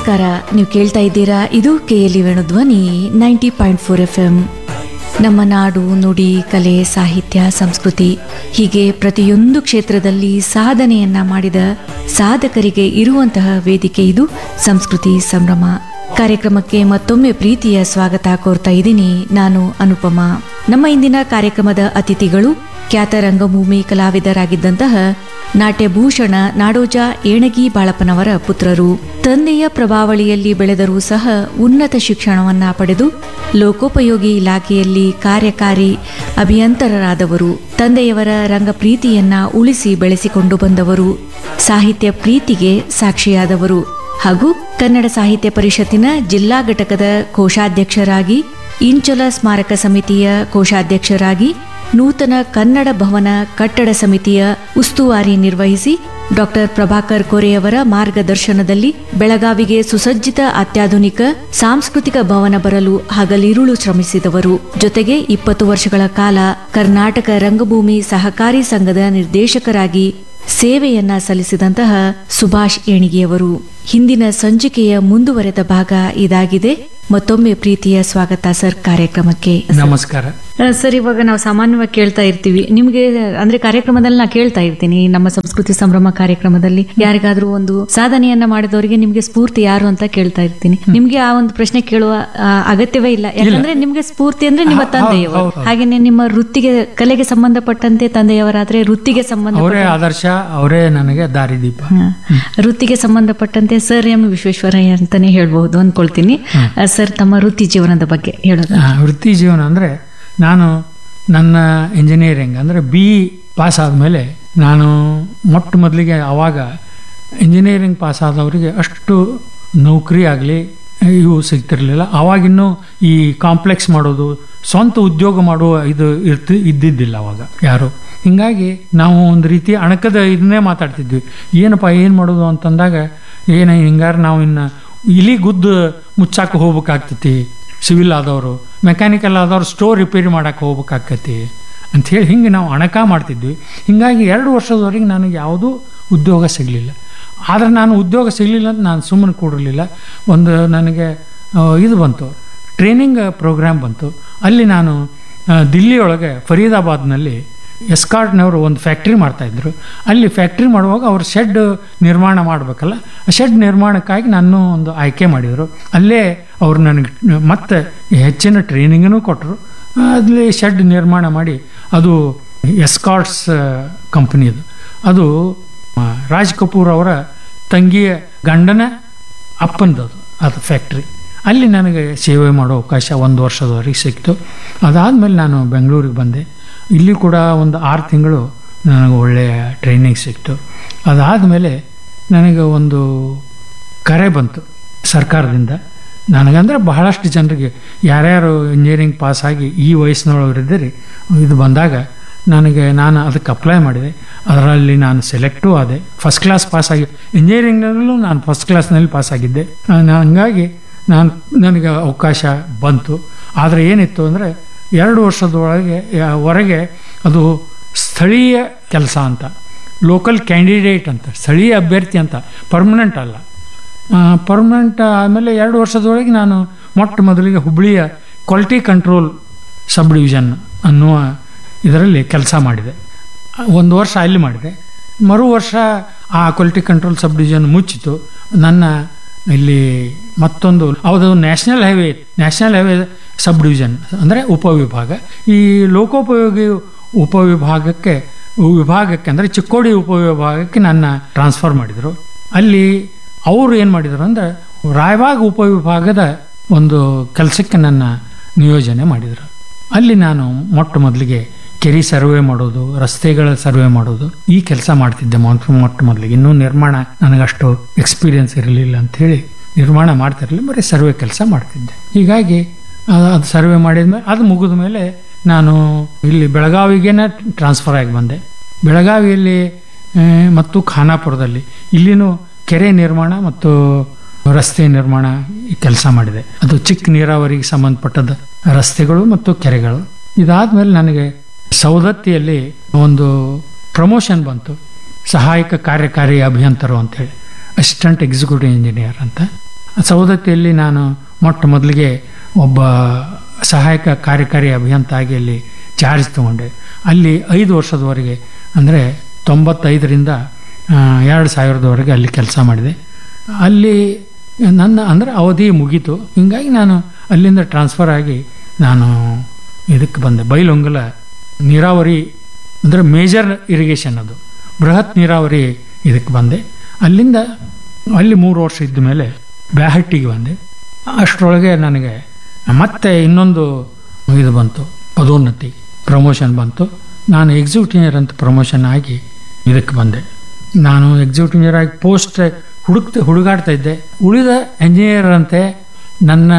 ನಮಸ್ಕಾರ ನೀವು ಕೇಳ್ತಾ ಇದ್ದೀರಾ ಇದು KLE Venudhwani ninety point four F M ನಮ್ಮ ನಾಡು ನುಡಿ ಕಲೆ ಸಾಹಿತ್ಯ ಸಂಸ್ಕೃತಿ ಹೀಗೆ ಪ್ರತಿಯೊಂದು ಕ್ಷೇತ್ರದಲ್ಲಿ ಸಾಧನೆಯನ್ನ ಮಾಡಿದ ಸಾಧಕರಿಗೆ ಇರುವಂತಹ ವೇದಿಕೆ ಇದು ಸಂಸ್ಕೃತಿ ಸಂಭ್ರಮ ಕಾರ್ಯಕ್ರಮಕ್ಕೆ ಮತ್ತೊಮ್ಮೆ ಪ್ರೀತಿಯ ಸ್ವಾಗತ ಕೋರ್ತಾ ಇದ್ದೀನಿ ನಾನು ಅನುಪಮ ನಮ್ಮ ಇಂದಿನ ಕಾರ್ಯಕ್ರಮದ ಅತಿಥಿಗಳು ಖ್ಯಾತ ರಂಗಭೂಮಿ ಕಲಾವಿದರಾಗಿದ್ದಂತಹ ನಾಟ್ಯಭೂಷಣ ನಾಡೋಜ ಏಣಗಿ ಬಾಳಪ್ಪನವರ ಪುತ್ರರು ತಂದೆಯ ಪ್ರಭಾವಳಿಯಲ್ಲಿ ಬೆಳೆದರೂ ಸಹ ಉನ್ನತ ಶಿಕ್ಷಣವನ್ನ ಪಡೆದು ಲೋಕೋಪಯೋಗಿ ಇಲಾಖೆಯಲ್ಲಿ ಕಾರ್ಯಕಾರಿ ಅಭಿಯಂತರರಾದವರು ತಂದೆಯವರ ರಂಗ ಪ್ರೀತಿಯನ್ನ ಉಳಿಸಿ ಬೆಳೆಸಿಕೊಂಡು ಬಂದವರು ಸಾಹಿತ್ಯ ಪ್ರೀತಿಗೆ ಸಾಕ್ಷಿಯಾದವರು ಹಾಗೂ ಕನ್ನಡ ಸಾಹಿತ್ಯ ಪರಿಷತ್ತಿನ ಜಿಲ್ಲಾ ಘಟಕದ ಕೋಶಾಧ್ಯಕ್ಷರಾಗಿ ಇಂಚಲ ಸ್ಮಾರಕ ಸಮಿತಿಯ ಕೋಶಾಧ್ಯಕ್ಷರಾಗಿ ನೂತನ ಕನ್ನಡ ಭವನ ಕಟ್ಟಡ ಸಮಿತಿಯ ಉಸ್ತುವಾರಿ ನಿರ್ವಹಿಸಿ ಡಾಕ್ಟರ್ ಪ್ರಭಾಕರ್ ಕೊರೆಯವರ ಮಾರ್ಗದರ್ಶನದಲ್ಲಿ ಬೆಳಗಾವಿಗೆ ಸುಸಜ್ಜಿತ ಅತ್ಯಾಧುನಿಕ ಸಾಂಸ್ಕೃತಿಕ ಭವನ ಬರಲು ಹಗಲಿರುಳು ಶ್ರಮಿಸಿದವರು ಜೊತೆಗೆ ಇಪ್ಪತ್ತು ವರ್ಷಗಳ ಕಾಲ ಕರ್ನಾಟಕ ರಂಗಭೂಮಿ ಸಹಕಾರಿ ಸಂಘದ ನಿರ್ದೇಶಕರಾಗಿ ಸೇವೆಯನ್ನ ಸಲ್ಲಿಸಿದಂತಹ ಸುಭಾಷ್ ಏಣಿಗೆಯವರು ಹಿಂದಿನ ಸಂಚಿಕೆಯ ಮುಂದುವರೆದ ಭಾಗ ಇದಾಗಿದೆ ಮತ್ತೊಮ್ಮೆ ಪ್ರೀತಿಯ ಸ್ವಾಗತ ಸರ್ ಕಾರ್ಯಕ್ರಮಕ್ಕೆ ನಮಸ್ಕಾರ ಆ, ಸರ್ ಇವಾಗ ನಾವು ಸಾಮಾನ್ಯವಾಗಿ ಕೇಳ್ತಾ ಇರ್ತೀವಿ ನಿಮ್ಗೆ ಅಂದ್ರೆ ಕಾರ್ಯಕ್ರಮದಲ್ಲಿ ನಾ ಕೇಳ್ತಾ ಇರ್ತೀನಿ ನಮ್ಮ ಸಂಸ್ಕೃತಿ ಸಂಭ್ರಮ ಕಾರ್ಯಕ್ರಮದಲ್ಲಿ ಯಾರಿಗಾದ್ರೂ ಒಂದು ಸಾಧನೆಯನ್ನ ಮಾಡಿದವರಿಗೆ ನಿಮ್ಗೆ ಸ್ಫೂರ್ತಿ ಯಾರು ಅಂತ ಕೇಳ್ತಾ ಇರ್ತೀನಿ ನಿಮ್ಗೆ ಆ ಒಂದು ಪ್ರಶ್ನೆ ಕೇಳುವ ಆ, ಅಗತ್ಯವೇ ಇಲ್ಲ ಯಾಕಂದ್ರೆ ನಿಮ್ಗೆ ಸ್ಫೂರ್ತಿ ಅಂದ್ರೆ ನಿಮ್ಮ ತಂದೆಯವರು ಹೌದು, ಹೌದು. ಹಾಗೇನೆ ನಿಮ್ಮ ವೃತ್ತಿಗೆ ಕಲೆಗೆ ಸಂಬಂಧಪಟ್ಟಂತೆ ತಂದೆಯವರಾದ್ರೆ ವೃತ್ತಿಗೆ ಸಂಬಂಧ ಅವರೇ ಆದರ್ಶ ಅವರೇ ನನಗೆ ದಾರಿದೀಪ ಹ. ವೃತ್ತಿಗೆ ಸಂಬಂಧಪಟ್ಟಂತೆ ಸರ್ ಎಂ ವಿಶ್ವೇಶ್ವರಯ್ಯ ಅಂತಾನೆ ಹೇಳ್ಬಹುದು ಅನ್ಕೊಳ್ತೀನಿ ಆ, ಸರ್ ತಮ್ಮ ವೃತ್ತಿ ಜೀವನದ ಬಗ್ಗೆ ಹೇಳೋದು ಆ, ವೃತ್ತಿ ಜೀವನ ಅಂದರೆ ನಾನು ನನ್ನ ಇಂಜಿನಿಯರಿಂಗ್ ಅಂದರೆ ಬಿ ಪಾಸ್ ಆದಮೇಲೆ ನಾನು ಮೊಟ್ಟ ಮೊದಲಿಗೆ ಆವಾಗ ಇಂಜಿನಿಯರಿಂಗ್ ಪಾಸ್ ಆದವರಿಗೆ ಅಷ್ಟು ನೌಕರಿ ಆಗಲಿ ಇವು ಸಿಗ್ತಿರ್ಲಿಲ್ಲ ಆವಾಗಿನ್ನೂ ಈ ಕಾಂಪ್ಲೆಕ್ಸ್ ಮಾಡೋದು ಸ್ವಂತ ಉದ್ಯೋಗ ಮಾಡುವ ಇದು ಇರ್ತಿ ಇದ್ದಿದ್ದಿಲ್ಲ ಅವಾಗ ಯಾರು ಹಿಂಗಾಗಿ ನಾವು ಒಂದು ರೀತಿ ಅಣಕದ ಇದನ್ನೇ ಮಾತಾಡ್ತಿದ್ವಿ ಏನಪ್ಪ ಏನು ಮಾಡೋದು ಅಂತಂದಾಗ ಏನು ಹಿಂಗಾರೆ ನಾವು ಇನ್ನು ಇಲಿ ಗುದ್ದು ಮುಚ್ಚಾಕ ಹೋಗ್ಬೇಕಾಗ್ತೈತಿ ಸಿವಿಲ್ ಆದವರು ಮೆಕ್ಯಾನಿಕಲ್ ಆದವ್ರು ಸ್ಟೋರ್ ರಿಪೇರಿ ಮಾಡಕ್ಕೆ ಹೋಗ್ಬೇಕಾಗ್ತೈತಿ ಅಂಥೇಳಿ ಹಿಂಗೆ ನಾವು ಅಣಕ ಮಾಡ್ತಿದ್ವಿ ಹಿಂಗಾಗಿ ಎರಡು ವರ್ಷದವರೆಗೆ ನನಗೆ ಯಾವುದೂ ಉದ್ಯೋಗ ಸಿಗಲಿಲ್ಲ ಆದರೆ ನಾನು ಉದ್ಯೋಗ ಸಿಗಲಿಲ್ಲ ಅಂತ ನಾನು ಸುಮ್ಮನೆ ಕೂಡಿರಲಿಲ್ಲ ಒಂದು ನನಗೆ ಆ, ಇದು ಬಂತು ಟ್ರೈನಿಂಗ್ ಪ್ರೋಗ್ರಾಮ್ ಬಂತು ಅಲ್ಲಿ ನಾನು ಆ, ದಿಲ್ಲಿಯೊಳಗೆ ಫರೀದಾಬಾದ್ನಲ್ಲಿ ಎಸ್ಕಾರ್ಟ್ನವರು ಒಂದು ಫ್ಯಾಕ್ಟ್ರಿ ಮಾಡ್ತಾಯಿದ್ರು ಅಲ್ಲಿ ಫ್ಯಾಕ್ಟ್ರಿ ಮಾಡುವಾಗ ಅವ್ರು ಶೆಡ್ ನಿರ್ಮಾಣ ಮಾಡಬೇಕಲ್ಲ ಆ ಶೆಡ್ ನಿರ್ಮಾಣಕ್ಕಾಗಿ ನಾನು ಒಂದು ಆಯ್ಕೆ ಮಾಡಿದರು ಅಲ್ಲೇ ಅವ್ರು ನನಗೆ ಮತ್ತೆ ಹೆಚ್ಚಿನ ಟ್ರೈನಿಂಗನ್ನು ಕೊಟ್ಟರು ಅಲ್ಲಿ ಶೆಡ್ ನಿರ್ಮಾಣ ಮಾಡಿ ಅದು ಎಸ್ಕಾರ್ಟ್ಸ್ ಕಂಪ್ನಿದು ಅದು ಆ, ರಾಜ್ ಕಪೂರ್ ಅವರ ತಂಗಿಯ ಗಂಡನ ಅಪ್ಪಂದದು ಅದು ಫ್ಯಾಕ್ಟ್ರಿ ಅಲ್ಲಿ ನನಗೆ ಸೇವೆ ಮಾಡೋ ಅವಕಾಶ ಒಂದು ವರ್ಷದವರೆಗೆ ಸಿಕ್ತು ಅದಾದಮೇಲೆ ನಾನು ಬೆಂಗಳೂರಿಗೆ ಬಂದೆ ಇಲ್ಲಿ ಕೂಡ ಒಂದು ಆರು ತಿಂಗಳು ನನಗೆ ಒಳ್ಳೆಯ ಟ್ರೈನಿಂಗ್ ಸಿಕ್ತು ಅದಾದಮೇಲೆ ನನಗೆ ಒಂದು ಕರೆ ಬಂತು ಸರ್ಕಾರದಿಂದ ನನಗಂದ್ರೆ ಬಹಳಷ್ಟು ಜನರಿಗೆ ಯಾರ್ಯಾರು ಇಂಜಿನಿಯರಿಂಗ್ ಪಾಸಾಗಿ ಈ ವಯಸ್ಸಿನೊಳಗರಿದ್ದೀರಿ ಇದು ಬಂದಾಗ ನನಗೆ ನಾನು ಅದಕ್ಕೆ ಅಪ್ಲೈ ಮಾಡಿದೆ ಅದರಲ್ಲಿ ನಾನು ಸೆಲೆಕ್ಟೂ ಆದೆ ಫಸ್ಟ್ ಕ್ಲಾಸ್ ಪಾಸಾಗಿ ಇಂಜಿನಿಯರಿಂಗ್ನಲ್ಲೂ ನಾನು ಫಸ್ಟ್ ಕ್ಲಾಸ್ನಲ್ಲಿ ಪಾಸಾಗಿದ್ದೆ ನಾನು ಹಂಗಾಗಿ ನಾನು ನನಗೆ ಅವಕಾಶ ಬಂತು ಆದರೆ ಏನಿತ್ತು ಅಂದರೆ ಎರಡು ವರ್ಷದೊಳಗೆ ಯಾ- ಹೊರಗೆ ಅದು ಸ್ಥಳೀಯ ಕೆಲಸ ಅಂತ ಲೋಕಲ್ ಕ್ಯಾಂಡಿಡೇಟ್ ಅಂತ ಸ್ಥಳೀಯ ಅಭ್ಯರ್ಥಿ ಅಂತ ಪರ್ಮನೆಂಟ್ ಅಲ್ಲ ಪರ್ಮನೆಂಟ್ ಆದಮೇಲೆ ಎರಡು ವರ್ಷದೊಳಗೆ ನಾನು ಮೊಟ್ಟ ಮೊದಲಿಗೆ ಹುಬ್ಬಳ್ಳಿಯ ಕ್ವಾಲಿಟಿ ಕಂಟ್ರೋಲ್ ಸಬ್ ಡಿವಿಷನ್ ಅನ್ನುವ ಇದರಲ್ಲಿ ಕೆಲಸ ಮಾಡಿದೆ ಒಂದು ವರ್ಷ ಅಲ್ಲಿ ಮಾಡಿದೆ ಮರು ವರ್ಷ ಆ ಕ್ವಾಲಿಟಿ ಕಂಟ್ರೋಲ್ ಸಬ್ ಡಿವಿಷನ್ ಮುಚ್ಚಿತು ನನ್ನ ಇಲ್ಲಿ ಮತ್ತೊಂದು ಅದು national highway national highway sub division ಅಂದರೆ ಉಪವಿಭಾಗ ಈ ಲೋಕೋಪಯೋಗಿ ಉಪವಿಭಾಗಕ್ಕೆ ವಿಭಾಗಕ್ಕೆ ಅಂದರೆ ಚಿಕ್ಕೋಡಿ ಉಪವಿಭಾಗಕ್ಕೆ ನನ್ನ ಟ್ರಾನ್ಸ್ಫರ್ ಮಾಡಿದರು ಅಲ್ಲಿ ಅವರು ಏನು ಮಾಡಿದರು ಅಂದರೆ ರಾಯಬಾಗ್ ಉಪವಿಭಾಗದ ಒಂದು ಕೆಲಸಕ್ಕೆ ನನ್ನ ನಿಯೋಜನೆ ಮಾಡಿದರು ಅಲ್ಲಿ ನಾನು ಮೊಟ್ಟ ಮೊದಲಿಗೆ ಕೆರೆ ಸರ್ವೆ ಮಾಡೋದು ರಸ್ತೆಗಳ ಸರ್ವೆ ಮಾಡೋದು ಈ ಕೆಲಸ ಮಾಡ್ತಿದ್ದೆ ಮೊಟ್ಟ ಮೊಟ್ಟ ಮೊದಲಿಗೆ ಇನ್ನೂ ನಿರ್ಮಾಣ ನನಗಷ್ಟು ಎಕ್ಸ್ಪೀರಿಯನ್ಸ್ ಇರಲಿಲ್ಲ ಅಂಥೇಳಿ ನಿರ್ಮಾಣ ಮಾಡ್ತಿರಲಿಲ್ಲ ಬರೀ ಸರ್ವೆ ಕೆಲಸ ಮಾಡ್ತಿದ್ದೆ ಹೀಗಾಗಿ ಆ- ಅದು ಸರ್ವೆ ಮಾಡಿದ್ಮೇಲೆ ಅದು ಮುಗಿದ ಮೇಲೆ ನಾನು ಇಲ್ಲಿ ಬೆಳಗಾವಿಗೇನೆ ಟ್ರಾನ್ಸ್ಫರ್ ಆಗಿ ಬಂದೆ ಬೆಳಗಾವಿಯಲ್ಲಿ ಆ, ಮತ್ತು ಖಾನಾಪುರದಲ್ಲಿ ಇಲ್ಲಿನೂ ಕೆರೆ ನಿರ್ಮಾಣ ಮತ್ತು ರಸ್ತೆ ನಿರ್ಮಾಣ ಕೆಲಸ ಮಾಡಿದೆ ಅದು ಚಿಕ್ಕ ನೀರಾವರಿಗೆ ಸಂಬಂಧಪಟ್ಟದ ರಸ್ತೆಗಳು ಮತ್ತು ಕೆರೆಗಳು ಇದಾದ್ಮೇಲೆ ನನಗೆ ಸೌದತ್ತಿಯಲ್ಲಿ ಒಂದು ಪ್ರಮೋಷನ್ ಬಂತು ಸಹಾಯಕ ಕಾರ್ಯಕಾರಿ ಅಭಿಯಂತರು ಅಂತೇಳಿ ಅಸಿಸ್ಟೆಂಟ್ ಎಕ್ಸಿಕ್ಯೂಟಿವ್ ಇಂಜಿನಿಯರ್ ಅಂತ ಸವದತ್ತಿಯಲ್ಲಿ ನಾನು ಮೊಟ್ಟ ಮೊದಲಿಗೆ ಒಬ್ಬ ಸಹಾಯಕ ಕಾರ್ಯಕಾರಿ ಅಭಿಯಂತ ಆಗಿ ಅಲ್ಲಿ ಚಾರ್ಜ್ ತಗೊಂಡೆ ಅಲ್ಲಿ ಐದು ವರ್ಷದವರೆಗೆ ಅಂದರೆ ತೊಂಬತ್ತೈದರಿಂದ ಆ, ಎರಡು ಸಾವಿರದವರೆಗೆ ಅಲ್ಲಿ ಕೆಲಸ ಮಾಡಿದೆ ಅಲ್ಲಿ ನನ್ನ ಅಂದರೆ ಅವಧಿ ಮುಗೀತು ಹಿಂಗಾಗಿ ನಾನು ಅಲ್ಲಿಂದ ಟ್ರಾನ್ಸ್ಫರ್ ಆಗಿ ನಾನು ಇದಕ್ಕೆ ಬಂದೆ ಬೈಲೊಂಗಲ ನೀರಾವರಿ ಅಂದರೆ ಮೇಜರ್ ಇರಿಗೇಷನ್ ಅದು ಬೃಹತ್ ನೀರಾವರಿ ಇದಕ್ಕೆ ಬಂದೆ ಅಲ್ಲಿಂದ ಅಲ್ಲಿ ಮೂರು ವರ್ಷ ಇದ್ದ ಮೇಲೆ ಬ್ಯಾಹಟ್ಟಿಗೆ ಬಂದೆ ಅಷ್ಟರೊಳಗೆ ನನಗೆ ಮತ್ತೆ ಇನ್ನೊಂದು ಇದು ಬಂತು ಪದೋನ್ನತಿ ಪ್ರಮೋಷನ್ ಬಂತು ನಾನು ಎಕ್ಸಿಕ್ಯೂಟಿವ್ ಇಂಜಿನಿಯರ್ ಅಂತ ಪ್ರಮೋಷನ್ ಆಗಿ ಇದಕ್ಕೆ ಬಂದೆ ನಾನು ಎಕ್ಸಿಕ್ಯೂಟಿವ್ ಇಂಜಿನಿಯರ್ ಆಗಿ ಪೋಸ್ಟ್ ಹುಡುಕ್ತ ಹುಡುಗಾಡ್ತಾ ಇದ್ದೆ ಉಳಿದ ಇಂಜಿನಿಯರ್ ಅಂತೆ ನನ್ನ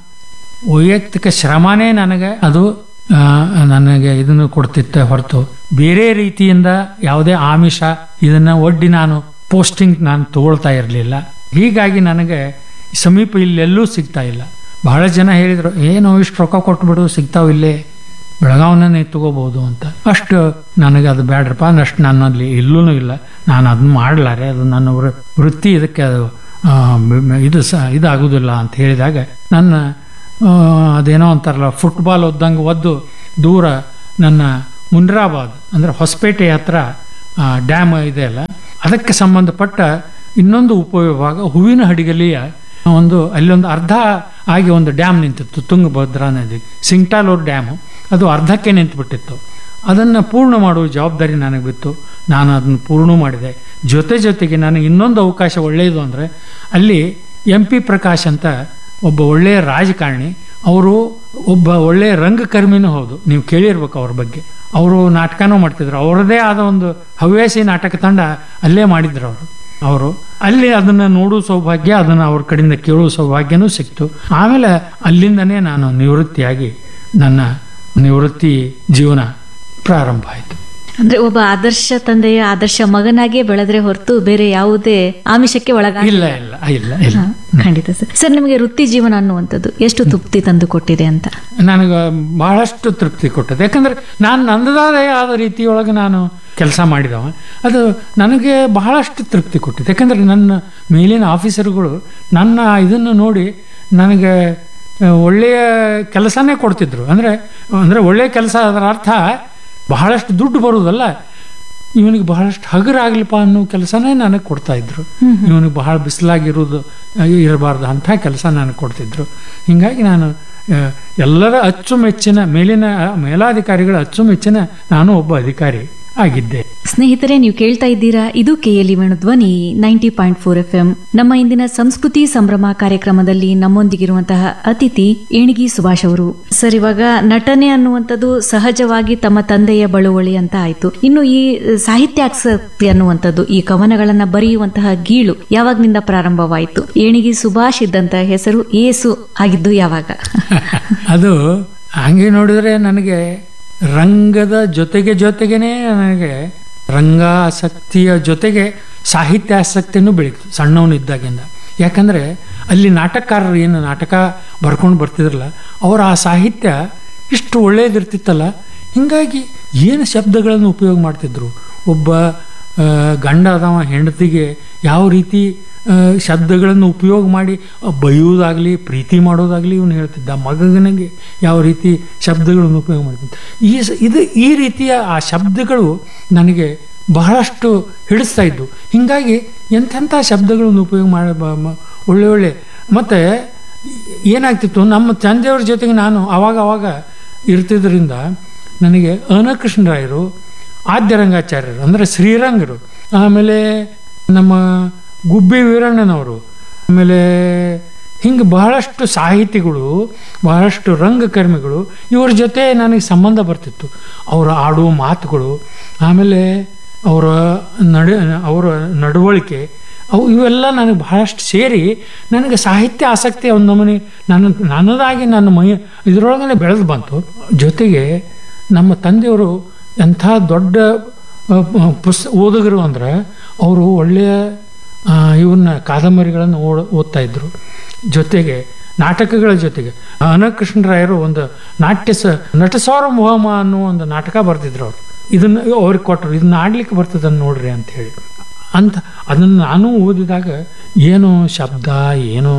ವೈಯಕ್ತಿಕ ಶ್ರಮನೇ ನನಗೆ ಅದು ಆ, ನನಗೆ ಇದನ್ನು ಕೊಡ್ತಿತ್ತೆ ಹೊರತು ಬೇರೆ ರೀತಿಯಿಂದ ಯಾವುದೇ ಆಮಿಷ ಇದನ್ನ ಒಡ್ಡಿ ನಾನು ಪೋಸ್ಟಿಂಗ್ ನಾನು ತಗೊಳ್ತಾ ಇರಲಿಲ್ಲ ಹೀಗಾಗಿ ನನಗೆ ಸಮೀಪ ಇಲ್ಲೆಲ್ಲೂ ಸಿಗ್ತಾ ಇಲ್ಲ ಬಹಳ ಜನ ಹೇಳಿದ್ರು ಏನು ಇಷ್ಟು ರೊಕ್ಕ ಕೊಟ್ಬಿಡು ಸಿಗ್ತಾವ ಇಲ್ಲೇ ಬೆಳಗಾವನ್ನೇ ತಗೋಬಹುದು ಅಂತ ಅಷ್ಟು ನನಗೆ ಅದು ಬೇಡ್ರಪ್ಪ ಅಷ್ಟು ನನ್ನಲ್ಲಿ ಇಲ್ಲೂ ಇಲ್ಲ ನಾನು ಅದನ್ನ ಮಾಡಲಾರೆ ಅದು ನನ್ನ ವೃ- ವೃತ್ತಿ ಇದಕ್ಕೆ ಅದು ಆ, ಮ- ಮ- ಇದು ಸ ಇದಾಗುವುದಿಲ್ಲ ಅಂತ ಹೇಳಿದಾಗ ನನ್ನ ಆ, ಅದೇನೋ ಅಂತಾರಲ್ಲ ಫುಟ್ಬಾಲ್ ಒದ್ದಂಗೆ ಒದ್ದು ದೂರ ನನ್ನ ಮುನ್ರಾಬಾದ್ ಅಂದರೆ ಹೊಸಪೇಟೆ ಹತ್ರ ಡ್ಯಾಮ್ ಇದೆ ಅಲ್ಲ ಅದಕ್ಕೆ ಸಂಬಂಧಪಟ್ಟ ಇನ್ನೊಂದು ಉಪವಿಭಾಗ ಹೂವಿನ ಹಡಿಗಲಿಯ ಒಂದು ಅಲ್ಲೊಂದು ಅರ್ಧ ಆಗಿ ಒಂದು ಡ್ಯಾಮ್ ನಿಂತಿತ್ತು ತುಂಗಭದ್ರಾ ನದಿ ಸಿಂಗ್ಟಾಲೂರ್ ಡ್ಯಾಮು ಅದು ಅರ್ಧಕ್ಕೆ ನಿಂತುಬಿಟ್ಟಿತ್ತು ಅದನ್ನು ಪೂರ್ಣ ಮಾಡುವ ಜವಾಬ್ದಾರಿ ನನಗೆ ಬಿತ್ತು ನಾನು ಅದನ್ನು ಪೂರ್ಣ ಮಾಡಿದೆ ಜೊತೆ ಜೊತೆಗೆ ನನಗೆ ಇನ್ನೊಂದು ಅವಕಾಶ ಒಳ್ಳೆಯದು ಅಂದರೆ ಅಲ್ಲಿ ಎಂ ಪಿ ಪ್ರಕಾಶ್ ಅಂತ ಒಬ್ಬ ಒಳ್ಳೆಯ ರಾಜಕಾರಣಿ ಅವರು ಒಬ್ಬ ಒಳ್ಳೆಯ ರಂಗಕರ್ಮಿನೂ ಹೌದು ನೀವು ಕೇಳಿರ್ಬೇಕು ಅವ್ರ ಬಗ್ಗೆ ಅವರು ನಾಟಕನೂ ಮಾಡ್ತಿದ್ರು ಅವರದೇ ಆದ ಒಂದು ಹವ್ಯಾಸಿ ನಾಟಕ ತಂಡ ಅಲ್ಲೇ ಮಾಡಿದ್ರು ಅವರು ಅವರು ಅಲ್ಲಿ ಅದನ್ನ ನೋಡುವ ಸೌಭಾಗ್ಯ ಅದನ್ನ ಅವ್ರ ಕಡೆಯಿಂದ ಕೇಳುವ ಸೌಭಾಗ್ಯನೂ ಸಿಕ್ತು ಆಮೇಲೆ ಅಲ್ಲಿಂದನೇ ನಾನು ನಿವೃತ್ತಿಯಾಗಿ ನನ್ನ ನಿವೃತ್ತಿ ಜೀವನ ಪ್ರಾರಂಭ ಆಯಿತು ಅಂದ್ರೆ ಒಬ್ಬ ಆದರ್ಶ ತಂದೆಯ ಆದರ್ಶ ಮಗನಾಗಿಯೇ ಬೆಳೆದ್ರೆ ಹೊರತು ಬೇರೆ ಯಾವುದೇ ಆಮಿಷಕ್ಕೆ ಒಳಗ ಇಲ್ಲ ಇಲ್ಲ ಇಲ್ಲ ಇಲ್ಲ ಖಂಡಿತ ಸರ್ ಸರ್ ನಿಮಗೆ ವೃತ್ತಿ ಜೀವನ ಅನ್ನುವಂಥದ್ದು ಎಷ್ಟು ತೃಪ್ತಿ ತಂದು ಕೊಟ್ಟಿದೆ ಅಂತ ನನಗೆ ಬಹಳಷ್ಟು ತೃಪ್ತಿ ಕೊಟ್ಟದೆ ಯಾಕಂದ್ರೆ ನಾನು ನನ್ನದಾದ ಆದ ರೀತಿಯೊಳಗೆ ನಾನು ಕೆಲಸ ಮಾಡಿದವ ಅದು ನನಗೆ ಬಹಳಷ್ಟು ತೃಪ್ತಿ ಕೊಟ್ಟಿದೆ ಯಾಕಂದ್ರೆ ನನ್ನ ಮೇಲಿನ ಆಫೀಸರ್ಗಳು ನನ್ನ ಇದನ್ನು ನೋಡಿ ನನಗೆ ಆ, ಒಳ್ಳೆಯ ಕೆಲಸನೇ ಕೊಡ್ತಿದ್ರು ಅಂದರೆ ಅಂದರೆ ಒಳ್ಳೆಯ ಕೆಲಸ ಅದರ ಅರ್ಥ ಬಹಳಷ್ಟು ದುಡ್ಡು ಬರುವುದಲ್ಲ ಇವನಿಗೆ ಬಹಳಷ್ಟು ಹಗುರ ಆಗ್ಲಿಪ್ಪ ಅನ್ನೋ ಕೆಲಸನೇ ನನಗೆ ಕೊಡ್ತಾ ಇದ್ರು ಇವನಿಗೆ ಬಹಳ ಬಿಸಿಲಾಗಿರೋದು ಇರಬಾರ್ದು ಅಂಥ ಕೆಲಸ ನನಗೆ ಕೊಡ್ತಿದ್ರು ಹಿಂಗಾಗಿ ನಾನು ಆ, ಎಲ್ಲರ ಅಚ್ಚುಮೆಚ್ಚಿನ ಮೇಲಿನ ಆ, ಮೇಲಾಧಿಕಾರಿಗಳ ಅಚ್ಚುಮೆಚ್ಚಿನ ನಾನು ಒಬ್ಬ ಅಧಿಕಾರಿ ಆಗಿದ್ದೆ ಸ್ನೇಹಿತರೆ ನೀವು ಕೇಳ್ತಾ ಇದ್ದೀರಾ ಇದು ಕೆಎಲ್ಇ ಧ್ವನಿ ninety point four F M ನಮ್ಮ ಇಂದಿನ ಸಂಸ್ಕೃತಿ ಸಂಭ್ರಮ ಕಾರ್ಯಕ್ರಮದಲ್ಲಿ ನಮ್ಮೊಂದಿಗಿರುವಂತಹ ಅತಿಥಿ ಏಣಿಗಿ ಸುಭಾಷ್ ಅವರು ಸರ್ ಇವಾಗ ನಟನೆ ಅನ್ನುವಂಥದ್ದು ಸಹಜವಾಗಿ ತಮ್ಮ ತಂದೆಯ ಬಳುವಳಿ ಅಂತ ಆಯ್ತು ಇನ್ನು ಈ ಸಾಹಿತ್ಯಾಸಕ್ತಿ ಅನ್ನುವಂಥದ್ದು ಈ ಕವನಗಳನ್ನ ಬರೆಯುವಂತಹ ಗೀಳು ಯಾವಾಗ್ನಿಂದ ಪ್ರಾರಂಭವಾಯಿತು ಏಣಿಗಿ ಸುಭಾಷ್ ಇದ್ದಂತಹ ಹೆಸರು ಏಸು ಆಗಿದ್ದು ಯಾವಾಗ ಅದು ಹಂಗೆ ನೋಡಿದ್ರೆ ನನಗೆ ರಂಗದ ಜೊತೆಗೆ ಜೊತೆಗೇನೆ ನನಗೆ ರಂಗಾಸಕ್ತಿಯ ಜೊತೆಗೆ ಸಾಹಿತ್ಯಾಸಕ್ತಿನೂ ಬೆಳೀತು ಸಣ್ಣವನಿದ್ದಾಗಿಂದ ಯಾಕಂದ್ರೆ ಅಲ್ಲಿ ನಾಟಕಕಾರರು ಏನು ನಾಟಕ ಬರ್ಕೊಂಡು ಬರ್ತಿದ್ರಲ್ಲ ಅವರ ಆ ಸಾಹಿತ್ಯ ಇಷ್ಟು ಒಳ್ಳೇದಿರ್ತಿತ್ತಲ್ಲ ಹಿಂಗಾಗಿ ಏನು ಶಬ್ದಗಳನ್ನು ಉಪಯೋಗ ಮಾಡ್ತಿದ್ರು ಒಬ್ಬ ಆ, ಗಂಡ ಅದಾವ ಹೆಂಡತಿಗೆ ಯಾವ ರೀತಿ ಆ, ಶಬ್ದಗಳನ್ನು ಉಪಯೋಗ ಮಾಡಿ ಆ, ಬೈಯುವುದಾಗ್ಲಿ ಪ್ರೀತಿ ಮಾಡೋದಾಗ್ಲಿ ಇವನು ಹೇಳ್ತಿದ್ದ ಮಗನಿಗೆ ಯಾವ ರೀತಿ ಶಬ್ದಗಳನ್ನು ಉಪಯೋಗ ಮಾಡ್ತಿದ್ದ ಈ ಸ- ಇದು ಈ ರೀತಿಯ ಆ ಶಬ್ದಗಳು ನನಗೆ ಬಹಳಷ್ಟು ಹಿಡಿಸ್ತಾ ಇದ್ದು ಹಿಂಗಾಗಿ ಎಂಥೆಂಥ ಶಬ್ದಗಳನ್ನು ಉಪಯೋಗ ಮಾಡಿ ಬ- ಮ- ಒಳ್ಳೆ ಒಳ್ಳೆ ಮತ್ತು ಏನಾಗ್ತಿತ್ತು ನಮ್ಮ ತಂದೆಯವ್ರ ಜೊತೆಗೆ ನಾನು ಅವಾಗ ಅವಾಗ ಇರ್ತಿದ್ರಿಂದ ನನಗೆ ಅನಕೃಷ್ಣರಾಯರು ಆದ್ಯರಂಗಾಚಾರ್ಯರು ಅಂದರೆ ಶ್ರೀರಂಗರು ಆಮೇಲೆ ನಮ್ಮ ಗುಬ್ಬಿ ವೀರಣ್ಣನವರು ಆಮೇಲೆ ಹಿಂಗೆ ಬಹಳಷ್ಟು ಸಾಹಿತಿಗಳು ಬಹಳಷ್ಟು ರಂಗಕರ್ಮಿಗಳು ಇವ್ರ ಜೊತೆ ನನಗೆ ಸಂಬಂಧ ಬರ್ತಿತ್ತು ಅವರ ಆಡುವ ಮಾತುಗಳು ಆಮೇಲೆ ಅವರ ನಡ ಅವರ ನಡವಳಿಕೆ ಅವು ಇವೆಲ್ಲ ನನಗೆ ಬಹಳಷ್ಟು ಸೇರಿ ನನಗೆ ಸಾಹಿತ್ಯ ಆಸಕ್ತಿ ಒಂದು ನಮೂನಿ ನನ್ನ ನನ್ನದಾಗಿ ನನ್ನ ಮೈ ಇದರೊಳಗನೆ ಬೆಳೆದು ಬಂತು ಜೊತೆಗೆ ನಮ್ಮ ತಂದೆಯವರು ಎಂಥ ದೊಡ್ಡ ಆ, ಪುಸ್ ಓದುಗರು ಅಂದ್ರೆ ಅವರು ಒಳ್ಳೆಯ ಆ, ಇವನ್ನ ಕಾದಂಬರಿಗಳನ್ನು ಓಡ್ ಓದ್ತಾ ಇದ್ರು ಜೊತೆಗೆ ನಾಟಕಗಳ ಜೊತೆಗೆ ಅನಕೃಷ್ಣರಾಯರು ಒಂದು ನಾಟ್ಯ ಸ ನಟಸಾರ ಮೊಹಮ ಅನ್ನೋ ಒಂದು ನಾಟಕ ಬರ್ತಿದ್ರು ಅವರು ಇದನ್ನ ಅವ್ರಿಗೆ ಕೊಟ್ಟರು ಇದನ್ನ ಆಡ್ಲಿಕ್ಕೆ ಬರ್ತದನ್ನು ನೋಡ್ರಿ ಅಂತ ಹೇಳಿ ಅಂತ ಅದನ್ನು ನಾನು ಓದಿದಾಗ ಏನು ಶಬ್ದ ಏನು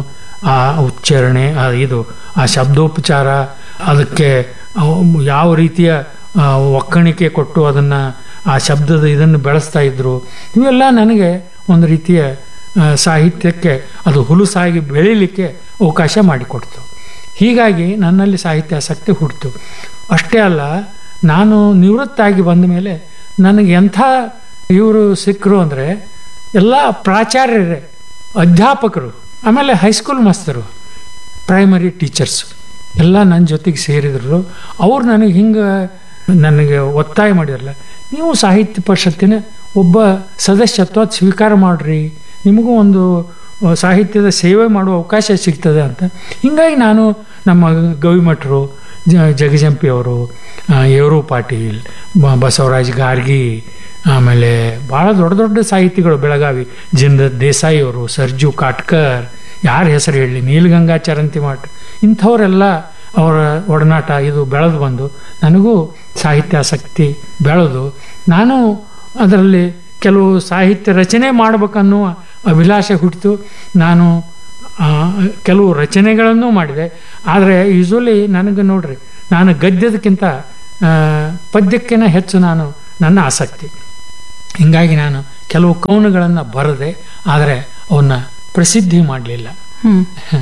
ಆ ಉಚ್ಚಾರಣೆ ಆ ಇದು ಆ ಶಬ್ದೋಪಚಾರ ಅದಕ್ಕೆ ಅವ್ ಯಾವ ರೀತಿಯ ಆ, ಒಕ್ಕಣಿಕೆ ಕೊಟ್ಟು ಅದನ್ನು ಆ ಶಬ್ದದ ಇದನ್ನು ಬೆಳೆಸ್ತಾ ಇದ್ರು ಇವೆಲ್ಲ ನನಗೆ ಒಂದು ರೀತಿಯ ಆ, ಸಾಹಿತ್ಯಕ್ಕೆ ಅದು ಹುಲುಸಾಗಿ ಬೆಳೀಲಿಕ್ಕೆ ಅವಕಾಶ ಮಾಡಿಕೊಡ್ತು ಹೀಗಾಗಿ ನನ್ನಲ್ಲಿ ಸಾಹಿತ್ಯ ಆಸಕ್ತಿ ಹುಟ್ಟಿತು ಅಷ್ಟೇ ಅಲ್ಲ ನಾನು ನಿವೃತ್ತಾಗಿ ಬಂದ ಮೇಲೆ ನನಗೆ ಎಂಥ ಇವರು ಸಿಕ್ಕರು ಅಂದರೆ ಎಲ್ಲ ಪ್ರಾಚಾರ್ಯರೇ ಅಧ್ಯಾಪಕರು ಆಮೇಲೆ ಹೈಸ್ಕೂಲ್ ಮಾಸ್ತರು ಪ್ರೈಮರಿ ಟೀಚರ್ಸ್ ಎಲ್ಲ ನನ್ನ ಜೊತೆಗೆ ಸೇರಿದ್ರು ಅವ್ರು ನನಗೆ ಹಿಂಗೆ ನನಗೆ ಒತ್ತಾಯ ಮಾಡಿರಲ್ಲ ನೀವು ಸಾಹಿತ್ಯ ಪರಿಷತ್ತಿನ ಒಬ್ಬ ಸದಸ್ಯತ್ವ ಸ್ವೀಕಾರ ಮಾಡ್ರಿ ನಿಮಗೂ ಒಂದು ಆ, ಸಾಹಿತ್ಯದ ಸೇವೆ ಮಾಡುವ ಅವಕಾಶ ಸಿಗ್ತದೆ ಅಂತ ಹಿಂಗಾಗಿ ನಾನು ನಮ್ಮ ಗವಿಮಠರು ಜ ಜಗಜಂಪಿ ಅವರು ಯವರು ಪಾಟೀಲ್ ಬ- ಬಸವರಾಜ್ ಗಾರ್ಗಿ ಆಮೇಲೆ ಭಾಳ ದೊಡ್ಡ ದೊಡ್ಡ ಸಾಹಿತಿಗಳು ಬೆಳಗಾವಿ ಜಿಂದ ದೇಸಾಯಿ ಅವರು ಸರ್ಜು ಕಾಟ್ಕರ್ ಯಾರ ಹೆಸರು ಹೇಳಿ ನೀಲಗಂಗಾ ಚರಂತಿ ಮಠ ಇಂಥವರೆಲ್ಲ ಅವರ ಒಡನಾಟ ಇದು ಬೆಳೆದು ಬಂದು ನನಗೂ ಸಾಹಿತ್ಯಾಸಕ್ತಿ ಬೆಳೆದು ನಾನು ಅದರಲ್ಲಿ ಕೆಲವು ಸಾಹಿತ್ಯ ರಚನೆ ಮಾಡ್ಬೇಕನ್ನುವ ಅಭಿಲಾಷೆ ಹುಟ್ಟಿತು ನಾನು ಆ, ಕೆಲವು ರಚನೆಗಳನ್ನು ಮಾಡಿದೆ ಆದರೆ ಯೂಶ್ವಲಿ ನನಗೆ ನೋಡ್ರಿ ನಾನು ಗದ್ಯದಕ್ಕಿಂತ ಆ, ಪದ್ಯಕ್ಕಿಂತ ಹೆಚ್ಚು ನಾನು ನನ್ನ ಆಸಕ್ತಿ ಹಿಂಗಾಗಿ ನಾನು ಕೆಲವು ಕವನಗಳನ್ನು ಬರದೆ ಆದರೆ ಅವನ್ನ ಪ್ರಸಿದ್ಧಿ ಮಾಡಲಿಲ್ಲ ಹ್ಮ್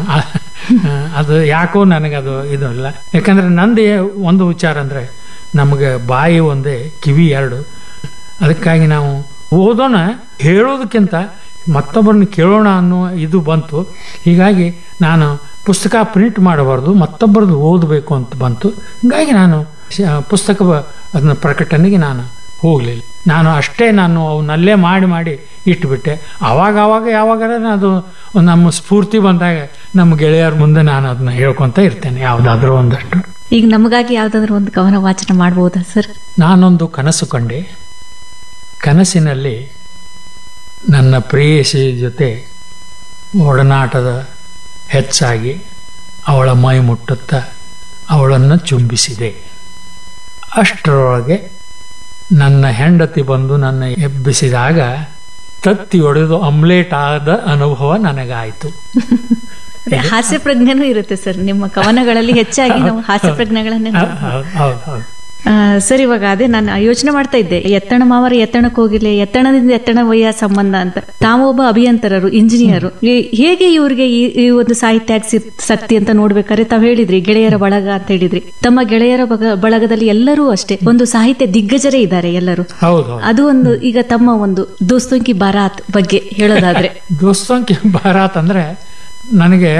ಅದು ಯಾಕೋ ನನಗದು ಇದು ಇಲ್ಲ ಯಾಕಂದ್ರೆ ನಂದು ಒಂದು ವಿಚಾರ ಅಂದರೆ ನಮಗೆ ಬಾಯಿ ಒಂದೇ ಕಿವಿ ಎರಡು ಅದಕ್ಕಾಗಿ ನಾವು ಓದೋಣ ಹೇಳೋದಕ್ಕಿಂತ ಮತ್ತೊಬ್ಬರನ್ನ ಕೇಳೋಣ ಅನ್ನೋ ಇದು ಬಂತು ಹೀಗಾಗಿ ನಾನು ಪುಸ್ತಕ ಪ್ರಿಂಟ್ ಮಾಡಬಾರ್ದು ಮತ್ತೊಬ್ಬರದ್ದು ಓದಬೇಕು ಅಂತ ಬಂತು ಹೀಗಾಗಿ ನಾನು ಶ- ಪುಸ್ತಕ ಬ- ಅದನ್ನ ಪ್ರಕಟಣೆಗೆ ನಾನು ಹೋಗಲಿಲ್ಲ ನಾನು ಅಷ್ಟೇ ನಾನು ಅವನ್ನಲ್ಲೇ ಮಾಡಿ ಮಾಡಿ ಇಟ್ಬಿಟ್ಟೆ ಆವಾಗ ಆವಾಗ ಯಾವಾಗಾರ ಅದು ನಮ್ಮ ಸ್ಫೂರ್ತಿ ಬಂದಾಗ ನಮ್ಮ ಗೆಳೆಯರ ಮುಂದೆ ನಾನು ಅದನ್ನ ಹೇಳ್ಕೊತ ಇರ್ತೇನೆ ಯಾವುದಾದ್ರೂ ಒಂದಷ್ಟು ಈಗ ನಮಗಾಗಿ ಯಾವ್ದಾದ್ರು ಒಂದು ಕವನ ವಾಚನ ಮಾಡ್ಬೋದಾ ಸರ್ ನಾನೊಂದು ಕನಸು ಕಂಡೆ ಕನಸಿನಲ್ಲಿ ನನ್ನ ಪ್ರೇಯಸಿ ಜೊತೆ ಒಡನಾಟದ ಹೆಚ್ಚಾಗಿ ಅವಳ ಮೈ ಮುಟ್ಟುತ್ತಾ ಅವಳನ್ನು ಚುಂಬಿಸಿದೆ ಅಷ್ಟರೊಳಗೆ ನನ್ನ ಹೆಂಡತಿ ಬಂದು ನನ್ನ ಎಬ್ಬಿಸಿದಾಗ ತತ್ತಿ ಒಡೆದು ಆಮ್ಲೇಟ್ ಆದ ಅನುಭವ ನನಗಾಯಿತು ಹಾಸ್ಯ ಪ್ರಜ್ಞೆನೂ ಇರುತ್ತೆ ಸರ್ ನಿಮ್ಮ ಕವನಗಳಲ್ಲಿ ಹೆಚ್ಚಾಗಿ ನಾವು ಹಾಸ್ಯ ಪ್ರಜ್ಞೆಗಳನ್ನೇ ಹೌದು ಹೌದು ಹೌದು ಆ, ಸರ್ ಇವಾಗ ಅದೇ ನಾನು ಯೋಚನೆ ಮಾಡ್ತಾ ಇದ್ದೆ ಎತ್ತಣ ಮಾವರ ಎತ್ತಣಕ್ಕೆ ಹೋಗಿಲ್ಲ ಎತ್ತಣದಿಂದ ಎತ್ತಣ ವಯ್ಯ ಸಂಬಂಧ ಅಂತ ತಾವೊಬ್ಬ ಅಭಿಯಂತರರು ಇಂಜಿನಿಯರು ಈ- ಹೇಗೆ ಇವ್ರಿಗೆ ಈ ಈ ಒಂದು ಸಾಹಿತ್ಯ ಶಕ್ತಿ ಅಂತ ನೋಡ್ಬೇಕಾದ್ರೆ ತಾವ್ ಹೇಳಿದ್ರಿ ಗೆಳೆಯರ ಬಳಗ ಅಂತ ಹೇಳಿದ್ರಿ ತಮ್ಮ ಗೆಳೆಯರ ಬಗ- ಬಳಗದಲ್ಲಿ ಎಲ್ಲರೂ ಅಷ್ಟೇ ಒಂದು ಸಾಹಿತ್ಯ ದಿಗ್ಗಜರೇ ಇದ್ದಾರೆ ಎಲ್ಲರೂ ಹೌದು ಹೌದು ಅದು ಒಂದು ಈಗ ತಮ್ಮ ಒಂದು ದೋಸ್ತುಂಕಿ ಬಾರಾತ್ ಬಗ್ಗೆ ಹೇಳೋದಾದ್ರೆ ದೋಸ್ತಂಕಿ ಭಾರತ್ ಅಂದ್ರೆ ನನಗೆ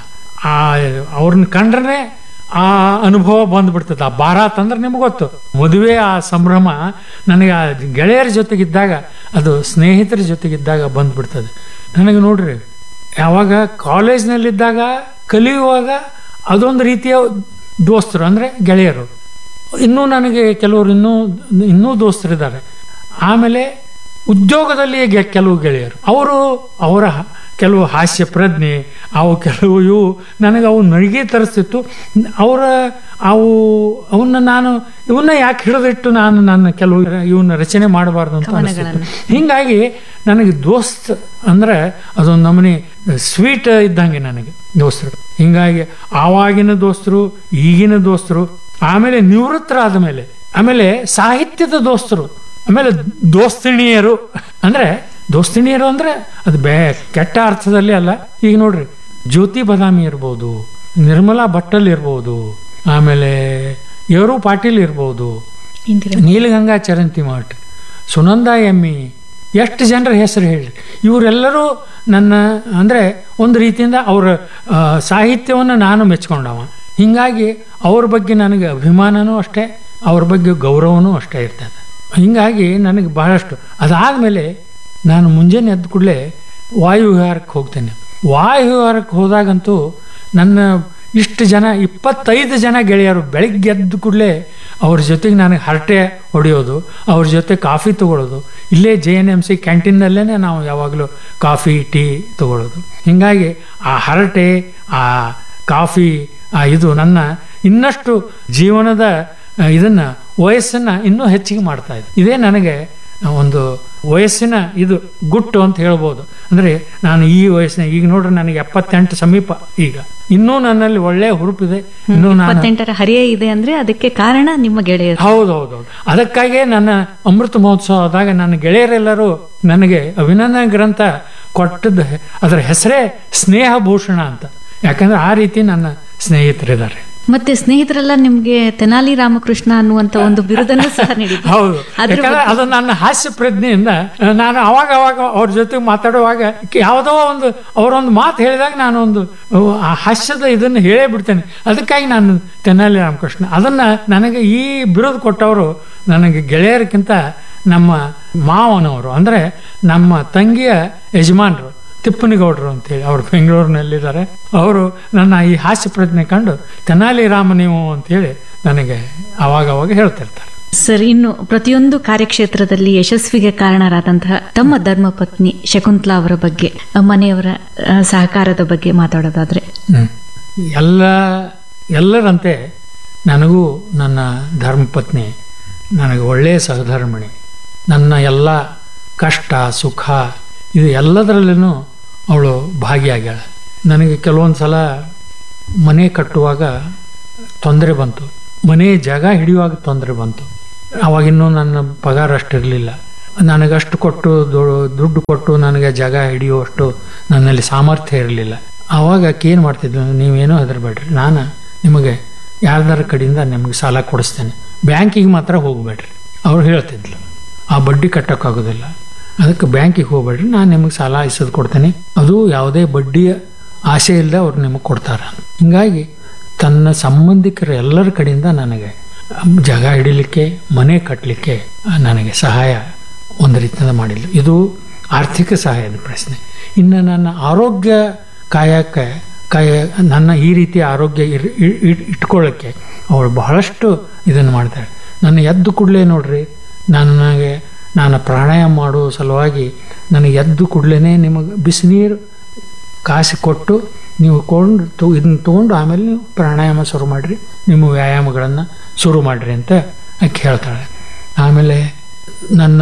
ಆ ಅವ್ರನ್ನ ಕಂಡ್ರೆ ಆ ಅನುಭವ ಬಂದ್ಬಿಡ್ತದೆ ಆ ಬಾರಾತ್ ಅಂದ್ರೆ ನಿಮ್ಗೆ ಗೊತ್ತು ಮದುವೆ ಆ ಸಂಭ್ರಮ ನನಗೆ ಆ ಗೆಳೆಯರ ಜೊತೆಗಿದ್ದಾಗ ಅದು ಸ್ನೇಹಿತರ ಜೊತೆಗಿದ್ದಾಗ ಬಂದ್ಬಿಡ್ತದೆ ನನಗೆ ನೋಡ್ರಿ ಯಾವಾಗ ಕಾಲೇಜ್ನಲ್ಲಿದ್ದಾಗ ಕಲಿಯುವಾಗ ಅದೊಂದು ರೀತಿಯ ದೋಸ್ತರು ಅಂದ್ರೆ ಗೆಳೆಯರು ಇನ್ನೂ ನನಗೆ ಕೆಲವರು ಇನ್ನೂ ಇನ್ನೂ ದೋಸ್ತರಿದ್ದಾರೆ ಆಮೇಲೆ ಉದ್ಯೋಗದಲ್ಲಿ ಗೆ- ಕೆಲವು ಗೆಳೆಯರು ಅವರು ಅವರ ಹ- ಕೆಲವು ಹಾಸ್ಯ ಪ್ರಜ್ಞೆ ಅವು ಕೆಲವು ಇವು ನನಗೆ ಅವು ನಡಿಗೆ ತರಿಸ್ತಿತ್ತು ಅವರ ಅವು ಅವನ್ನ ನಾನು ಇವನ್ನ ಯಾಕೆ ಹಿಡಿದಿಟ್ಟು ನಾನು ನನ್ನ ಕೆಲವು ಇವನ್ನ ರಚನೆ ಮಾಡಬಾರ್ದು ಅಂತ ಅನಿಸ್ತಿತ್ತು ಹಿಂಗಾಗಿ ನನಗೆ ದೋಸ್ತ್ ಅಂದ್ರೆ ಅದೊಂದು ನಮೂನಿ ಸ್ವೀಟ್ ಇದ್ದಂಗೆ ನನಗೆ ದೋಸ್ತರು ಹಿಂಗಾಗಿ ಆವಾಗಿನ ದೋಸ್ತರು ಈಗಿನ ದೋಸ್ತರು ಆಮೇಲೆ ನಿವೃತ್ತರಾದ ಮೇಲೆ ಆಮೇಲೆ ಸಾಹಿತ್ಯದ ದೋಸ್ತರು ಆಮೇಲೆ ದೋಸ್ತಿಣಿಯರು ಅಂದ್ರೆ ದೋಸ್ತಿಣಿಯರು ಅಂದ್ರೆ ಅದು ಬೇ ಕೆಟ್ಟ ಅರ್ಥದಲ್ಲಿ ಅಲ್ಲ ಈಗ ನೋಡ್ರಿ ಜ್ಯೋತಿ ಬದಾಮಿ ಇರ್ಬೋದು ನಿರ್ಮಲಾ ಭಟ್ಟಲ್ ಇರ್ಬೋದು ಆಮೇಲೆ ಯವರು ಪಾಟೀಲ್ ಇರ್ಬೋದು ಇಂದಿರಾ ನೀಲಗಂಗಾ ಚರಂತಿ ಮಠ ಸುನಂದ ಎಮ್ಮಿ ಎಷ್ಟು ಜನರ ಹೆಸರು ಹೇಳಿ ಇವರೆಲ್ಲರೂ ನನ್ನ ಅಂದರೆ ಒಂದು ರೀತಿಯಿಂದ ಅವರ ಆ, ಸಾಹಿತ್ಯವನ್ನು ನಾನು ಮೆಚ್ಕೊಂಡವ ಹಿಂಗಾಗಿ ಅವ್ರ ಬಗ್ಗೆ ನನಗೆ ಅಭಿಮಾನನೂ ಅಷ್ಟೇ ಅವ್ರ ಬಗ್ಗೆ ಗೌರವನೂ ಅಷ್ಟೇ ಇರ್ತದೆ ಹಿಂಗಾಗಿ ನನಗೆ ಬಹಳಷ್ಟು ಅದಾದಮೇಲೆ ನಾನು ಮುಂಜಾನೆ ಎದ್ದ ಕೂಡಲೇ ವಾಯು ವಿಹಾರಕ್ಕೆ ಹೋಗ್ತೇನೆ ವಾಯು ವಿಹಾರಕ್ಕೆ ಹೋದಾಗಂತೂ ನನ್ನ ಇಷ್ಟು ಜನ ಇಪ್ಪತ್ತೈದು ಜನ ಗೆಳೆಯರು ಬೆಳಿಗ್ಗೆ ಎದ್ದ ಕೂಡಲೇ ಅವ್ರ ಜೊತೆಗೆ ನನಗೆ ಹರಟೆ ಹೊಡೆಯೋದು ಅವ್ರ ಜೊತೆ ಕಾಫಿ ತಗೊಳ್ಳೋದು ಇಲ್ಲೇ ಜೆ ಎನ್ ಎಮ್ ಸಿ ಕ್ಯಾಂಟೀನಲ್ಲೇ ನಾವು ಯಾವಾಗಲೂ ಕಾಫಿ ಟೀ ತಗೊಳ್ಳೋದು ಹಿಂಗಾಗಿ ಆ ಹರಟೆ ಆ ಕಾಫಿ ಆ ಇದು ನನ್ನ ಇನ್ನಷ್ಟು ಜೀವನದ ಆ, ಇದನ್ನ ವಯಸ್ಸನ್ನ ಇನ್ನೂ ಹೆಚ್ಚಿಗೆ ಮಾಡ್ತಾ ಇದೆ ಇದೇ ನನಗೆ ಒಂದು ವಯಸ್ಸಿನ ಇದು ಗುಟ್ಟು ಅಂತ ಹೇಳ್ಬೋದು ಅಂದ್ರೆ ನಾನು ಈ ವಯಸ್ಸಿನ ಈಗ ನೋಡ್ರಿ ನನಗೆ ಎಪ್ಪತ್ತೆಂಟು ಸಮೀಪ ಈಗ ಇನ್ನೂ ನನ್ನಲ್ಲಿ ಒಳ್ಳೆ ಹುರುಪಿದೆ ಇನ್ನೂ ನಾನು ಇಪ್ಪತ್ತೆಂಟರ ಹರಿಯೇ ಇದೆ ಅಂದ್ರೆ ಅದಕ್ಕೆ ಕಾರಣ ನಿಮ್ಮ ಗೆಳೆಯರು ಹೌದು ಹೌದು ಹೌದು ಅದಕ್ಕಾಗಿಯೇ ನನ್ನ ಅಮೃತ ಮಹೋತ್ಸವದಾಗ ನನ್ನ ಗೆಳೆಯರೆಲ್ಲರೂ ನನಗೆ ಅಭಿನಂದನೆ ಗ್ರಂಥ ಕೊಟ್ಟದ್ದು ಅದರ ಹೆಸರೇ ಸ್ನೇಹ ಭೂಷಣ ಅಂತ ಯಾಕಂದ್ರೆ ಆ ರೀತಿ ನನ್ನ ಸ್ನೇಹಿತರಿದ್ದಾರೆ ಮತ್ತೆ ಸ್ನೇಹಿತರೆಲ್ಲ ನಿಮ್ಗೆ ತೆನಾಲಿ ರಾಮಕೃಷ್ಣ ಅನ್ನುವಂತ ಒಂದು ಬಿರುದನ್ನು ಸಹ ನೀಡಿದ್ರು ಹೌದು ಅದ್ರ ಯಾಕಂದ್ರೆ ಅದು ನನ್ನ ಹಾಸ್ಯ ಪ್ರಜ್ಞೆಯಿಂದ ನಾನು ಅವಾಗ ಅವಾಗ ಅವ್ರ ಜೊತೆ ಮಾತಾಡುವಾಗ ಯಾವುದೋ ಒಂದು ಅವರೊಂದು ಮಾತು ಹೇಳಿದಾಗ ನಾನು ಒಂದು ಆ ಹಾಸ್ಯದ ಇದನ್ನು ಹೇಳೇ ಬಿಡ್ತೇನೆ ಅದಕ್ಕಾಗಿ ನಾನು ತೆನಾಲಿ ರಾಮಕೃಷ್ಣ ಅದನ್ನ ನನಗೆ ಈ ಬಿರುದು ಕೊಟ್ಟವರು ನನಗೆ ಗೆಳೆಯರಕ್ಕಿಂತ ನಮ್ಮ ಮಾವನವರು ಅಂದ್ರೆ ನಮ್ಮ ತಂಗಿಯ ಯಜಮಾನರು ತಿಪ್ಪನಿಗೌಡರು ಅಂತೇಳಿ ಅವರು ಬೆಂಗಳೂರಿನಲ್ಲಿದ್ದಾರೆ ಅವರು ನನ್ನ ಈ ಹಾಸ್ಯ ಪ್ರಜ್ಞೆ ಕಂಡು ತೆನಾಲಿ ರಾಮ ನೀವು ಅಂತೇಳಿ ನನಗೆ ಅವಾಗ ಅವಾಗ ಹೇಳ್ತಿರ್ತಾರೆ ಸರ್ ಇನ್ನು ಪ್ರತಿಯೊಂದು ಕಾರ್ಯಕ್ಷೇತ್ರದಲ್ಲಿ ಯಶಸ್ವಿಗೆ ಕಾರಣರಾದಂತಹ ತಮ್ಮ ಧರ್ಮಪತ್ನಿ ಶಕುಂತಲಾ ಅವರ ಬಗ್ಗೆ ಆ, ಮನೆಯವರ ಆ, ಸಹಕಾರದ ಬಗ್ಗೆ ಮಾತಾಡೋದಾದ್ರೆ ಹ್ಮ್. ಎಲ್ಲ ಎಲ್ಲರಂತೆ ನನಗೂ ನನ್ನ ಧರ್ಮಪತ್ನಿ ನನಗೆ ಒಳ್ಳೆಯ ಸಹಧರ್ಮಿಣಿ ನನ್ನ ಎಲ್ಲ ಕಷ್ಟ ಸುಖ ಇದು ಎಲ್ಲದರಲ್ಲೂ ಅವಳು ಭಾಗಿಯಾಗ್ಯಾಳ ನನಗೆ ಕೆಲವೊಂದು ಸಲ ಮನೆ ಕಟ್ಟುವಾಗ ತೊಂದರೆ ಬಂತು ಮನೆ ಜಾಗ ಹಿಡಿಯುವಾಗ ತೊಂದರೆ ಬಂತು ಅವಾಗಿನ್ನೂ ನನ್ನ ಪಗಾರ ಅಷ್ಟಿರಲಿಲ್ಲ ನನಗಷ್ಟು ಕೊಟ್ಟು ದು- ದುಡ್ಡು ಕೊಟ್ಟು ನನಗೆ ಜಾಗ ಹಿಡಿಯುವಷ್ಟು ನನ್ನಲ್ಲಿ ಸಾಮರ್ಥ್ಯ ಇರಲಿಲ್ಲ ಆವಾಗ ಆಕೆ ಏನು ಮಾಡ್ತಿದ್ಲು ನೀವೇನೂ ಹೆದರಬೇಡ್ರಿ ನಾನು ನಿಮಗೆ ಯಾರ್ದಾರ ಕಡೆಯಿಂದ ನಿಮಗೆ ಸಾಲ ಕೊಡಿಸ್ತೇನೆ ಬ್ಯಾಂಕಿಗೆ ಮಾತ್ರ ಹೋಗಬೇಡ್ರಿ ಅವ್ರು ಹೇಳ್ತಿದ್ಲು ಆ ಬಡ್ಡಿ ಕಟ್ಟೋಕ್ಕಾಗೋದಿಲ್ಲ ಅದಕ್ಕೆ ಬ್ಯಾಂಕಿಗೆ ಹೋಗ್ಬೇಡ್ರಿ ನಾನು ನಿಮಗೆ ಸಾಲ ಇಸೋದು ಕೊಡ್ತೇನೆ ಅದು ಯಾವುದೇ ಬಡ್ಡಿಯ ಆಸೆ ಇಲ್ಲದೆ ಅವ್ರು ನಿಮಗೆ ಕೊಡ್ತಾರೆ ಹಿಂಗಾಗಿ ತನ್ನ ಸಂಬಂಧಿಕರ ಎಲ್ಲರ ಕಡೆಯಿಂದ ನನಗೆ ಜಾಗ ಹಿಡಿಲಿಕ್ಕೆ ಮನೆ ಕಟ್ಟಲಿಕ್ಕೆ ನನಗೆ ಸಹಾಯ ಒಂದು ರೀತಿಯಿಂದ ಮಾಡಿಲ್ಲ ಇದು ಆರ್ಥಿಕ ಸಹಾಯದ ಪ್ರಶ್ನೆ ಇನ್ನು ನನ್ನ ಆರೋಗ್ಯ ಕಾಯಕ್ಕೆ ಕಾಯ ನನ್ನ ಈ ರೀತಿಯ ಆರೋಗ್ಯ ಇರ್- ಇ- ಇ- ಇಟ್ಕೊಳ್ಳೋಕ್ಕೆ ಅವಳು ಬಹಳಷ್ಟು ಇದನ್ನು ಮಾಡ್ತಾಳೆ ನನ್ನ ಎದ್ದು ಕೂಡಲೇ ನೋಡ್ರಿ ನಾನು ನನಗೆ ನಾನು ಪ್ರಾಣಾಯಾಮ ಮಾಡೋ ಸಲುವಾಗಿ ನನಗೆ ಎದ್ದು ಕೂಡಲೇ ನಿಮಗೆ ಬಿಸಿನೀರು ಕಾಸಿ ಕೊಟ್ಟು ನೀವು ಕೊಂಡು ತು ಇದನ್ನ ತೊಗೊಂಡು ಆಮೇಲೆ ನೀವು ಪ್ರಾಣಾಯಾಮ ಶುರು ಮಾಡಿರಿ ನಿಮ್ಮ ವ್ಯಾಯಾಮಗಳನ್ನು ಶುರು ಮಾಡಿರಿ ಅಂತ ಆಕೆ ಹೇಳ್ತಾಳೆ ಆಮೇಲೆ ನನ್ನ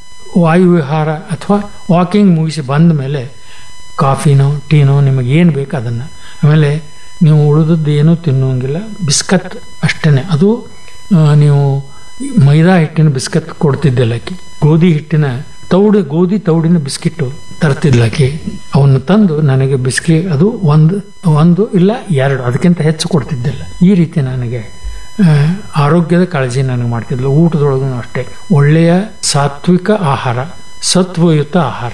ವಾಯುವಿಹಾರ ಅಥವಾ ವಾಕಿಂಗ್ ಮುಗಿಸಿ ಬಂದ ಮೇಲೆ ಕಾಫಿನೋ ಟೀನೋ ನಿಮಗೆ ಏನು ಬೇಕು ಅದನ್ನು ಆಮೇಲೆ ನೀವು ಉಳಿದದ್ದು ಏನೂ ತಿನ್ನೋಂಗಿಲ್ಲ ಬಿಸ್ಕತ್ ಅಷ್ಟೇ ಅದು ಆ, ನೀವು ಮೈದಾ ಹಿಟ್ಟಿನ ಬಿಸ್ಕತ್ ಕೊಡ್ತಿದ್ದಿಲ್ಲಕ್ಕೆ ಗೋಧಿ ಹಿಟ್ಟಿನ ತೌಡು ಗೋಧಿ ತೌಡಿನ ಬಿಸ್ಕಿಟ್ಟು ತರ್ತಿದ್ಲಕ್ಕೆ ಅವನ್ನು ತಂದು ನನಗೆ ಬಿಸ್ಕಿ ಅದು ಒಂದು ಒಂದು ಇಲ್ಲ ಎರಡು ಅದಕ್ಕಿಂತ ಹೆಚ್ಚು ಕೊಡ್ತಿದ್ದಿಲ್ಲ ಈ ರೀತಿ ನನಗೆ ಆ, ಆರೋಗ್ಯದ ಕಾಳಜಿ ನನಗೆ ಮಾಡ್ತಿದ್ಲು ಊಟದೊಳಗೂ ಅಷ್ಟೇ ಒಳ್ಳೆಯ ಸಾತ್ವಿಕ ಆಹಾರ ಸತ್ವಯುತ ಆಹಾರ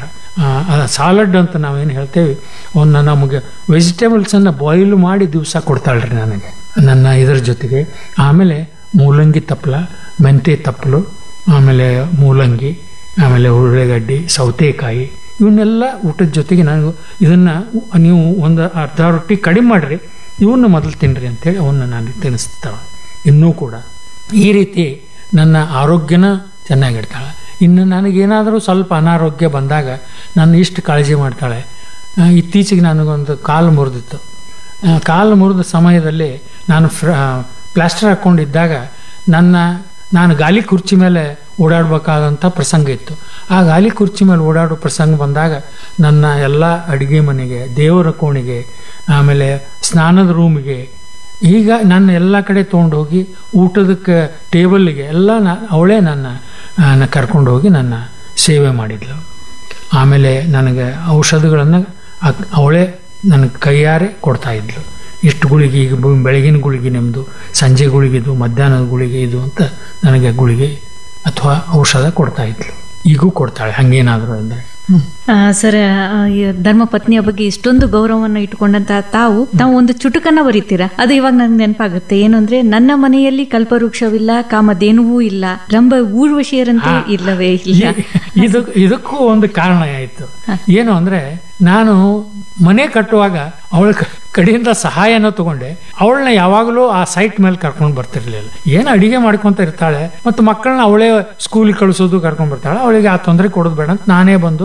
ಸಾಲಡ್ ಅಂತ ನಾವೇನು ಹೇಳ್ತೇವೆ ಅವನ್ನ ನಮಗೆ ವೆಜಿಟೇಬಲ್ಸನ್ನು ಬಾಯ್ಲ್ ಮಾಡಿ ದಿವಸ ಕೊಡ್ತಾಳ್ರಿ ನನಗೆ ನನ್ನ ಇದರ ಜೊತೆಗೆ ಆಮೇಲೆ ಮೂಲಂಗಿ ತಪ್ಪಲ ಮೆಂತೆ ತಪ್ಪಲು ಆಮೇಲೆ ಮೂಲಂಗಿ ಆಮೇಲೆ ಉರುಳೆಗಡ್ಡಿ ಸೌತೆಕಾಯಿ ಇವನ್ನೆಲ್ಲ ಊಟದ ಜೊತೆಗೆ ನಾನು ಇದನ್ನು ನೀವು ಒಂದು ಅರ್ಧ ರೊಟ್ಟಿ ಕಡಿಮೆ ಮಾಡಿರಿ ಇವನ್ನ ಮೊದಲು ತಿನ್ನಿರಿ ಅಂತೇಳಿ ಅವನ್ನ ನಾನು ತಿನ್ನಿಸ್ತಾಳೆ ಇನ್ನೂ ಕೂಡ ಈ ರೀತಿ ನನ್ನ ಆರೋಗ್ಯನ ಚೆನ್ನಾಗಿಡ್ತಾಳೆ ಇನ್ನು ನನಗೇನಾದರೂ ಸ್ವಲ್ಪ ಅನಾರೋಗ್ಯ ಬಂದಾಗ ನಾನು ಇಷ್ಟು ಕಾಳಜಿ ಮಾಡ್ತಾಳೆ ಆ, ಇತ್ತೀಚೆಗೆ ನನಗೊಂದು ಕಾಲು ಮುರಿದಿತ್ತು ಆ, ಕಾಲು ಮುರಿದ ಸಮಯದಲ್ಲಿ ನಾನು ಫ್ರ ಪ್ಲಾಸ್ಟರ್ ಹಾಕ್ಕೊಂಡಿದ್ದಾಗ ನನ್ನ ನಾನು ಗಾಲಿ ಕುರ್ಚಿ ಮೇಲೆ ಓಡಾಡಬೇಕಾದಂಥ ಪ್ರಸಂಗ ಇತ್ತು ಆ ಗಾಲಿ ಕುರ್ಚಿ ಮೇಲೆ ಓಡಾಡೋ ಪ್ರಸಂಗ ಬಂದಾಗ ನನ್ನ ಎಲ್ಲ ಅಡುಗೆ ಮನೆಗೆ ದೇವರ ಕೋಣೆಗೆ ಆಮೇಲೆ ಸ್ನಾನದ ರೂಮಿಗೆ ಈಗ ನನ್ನ ಎಲ್ಲ ಕಡೆ ತೊಗೊಂಡು ಹೋಗಿ ಊಟದಕ್ಕೆ ಟೇಬಲ್ಗೆ ಎಲ್ಲ ನಾ ಅವಳೇ ನನ್ನ ಕರ್ಕೊಂಡು ಹೋಗಿ ನನ್ನ ಸೇವೆ ಮಾಡಿದ್ಲು ಆಮೇಲೆ ನನಗೆ ಔಷಧಗಳನ್ನು ಅಕ್- ಅವಳೇ ನನಗೆ ಕೈಯಾರೆ ಕೊಡ್ತಾ ಇದ್ಲು ಇಷ್ಟು ಗುಳಿಗೆ ಈಗ ಬು- ಬೆಳಗಿನ ಗುಳಿಗೆ ನಿಮ್ಮದು ಸಂಜೆ ಗುಳಿಗಿದು ಮಧ್ಯಾಹ್ನದ ಗುಳಿಗೆ ಇದು ಅಂತ ನನಗೆ ಗುಳಿಗೆ ಅಥವಾ ಔಷಧ ಕೊಡ್ತಾ ಇದ್ಲು ಈಗೂ ಕೊಡ್ತಾಳೆ ಹಂಗೇನಾದರೂ ಅಂದರೆ ಆ, ಸರ್ ಆ, ಈ ಧರ್ಮಪತ್ನಿಯ ಬಗ್ಗೆ ಇಷ್ಟೊಂದು ಗೌರವವನ್ನು ಇಟ್ಟುಕೊಂಡಂತ ತಾವು ತಾವು ಒಂದು ಚುಟುಕನ್ನ ಬರೀತೀರಾ ಅದು ಇವಾಗ ನನ್ಗೆ ನೆನಪಾಗುತ್ತೆ ಏನು ಅಂದ್ರೆ ನನ್ನ ಮನೆಯಲ್ಲಿ ಕಲ್ಪವೃಕ್ಷವಿಲ್ಲ ಕಾಮಧೇನುವೂ ಇಲ್ಲ ರಂಭ ಊರ್ವಶಿಯರಂತೂ ಇಲ್ಲವೇ ಇಲ್ಲ ಇದು ಇದಕ್ಕೂ ಒಂದು ಕಾರಣ ಆಯಿತು ಏನು ಅಂದ್ರೆ ನಾನು ಮನೆ ಕಟ್ಟುವಾಗ ಅವಳ ಕ- ಕಡೆಯಿಂದ ಸಹಾಯನ ತಗೊಂಡೆ ಅವಳನ್ನ ಯಾವಾಗಲೂ ಆ ಸೈಟ್ ಮೇಲೆ ಕರ್ಕೊಂಡು ಬರ್ತಿರ್ಲಿಲ್ಲ ಏನು ಅಡಿಗೆ ಮಾಡ್ಕೊಂತ ಇರ್ತಾಳೆ ಮತ್ತು ಮಕ್ಕಳನ್ನ ಅವಳೇ ಸ್ಕೂಲಿಗೆ ಕಳಿಸೋದು ಕರ್ಕೊಂಡು ಬರ್ತಾಳೆ ಅವಳಿಗೆ ಆ ತೊಂದರೆ ಕೊಡೋದು ಬೇಡ ಅಂತ ನಾನೇ ಬಂದು ಆ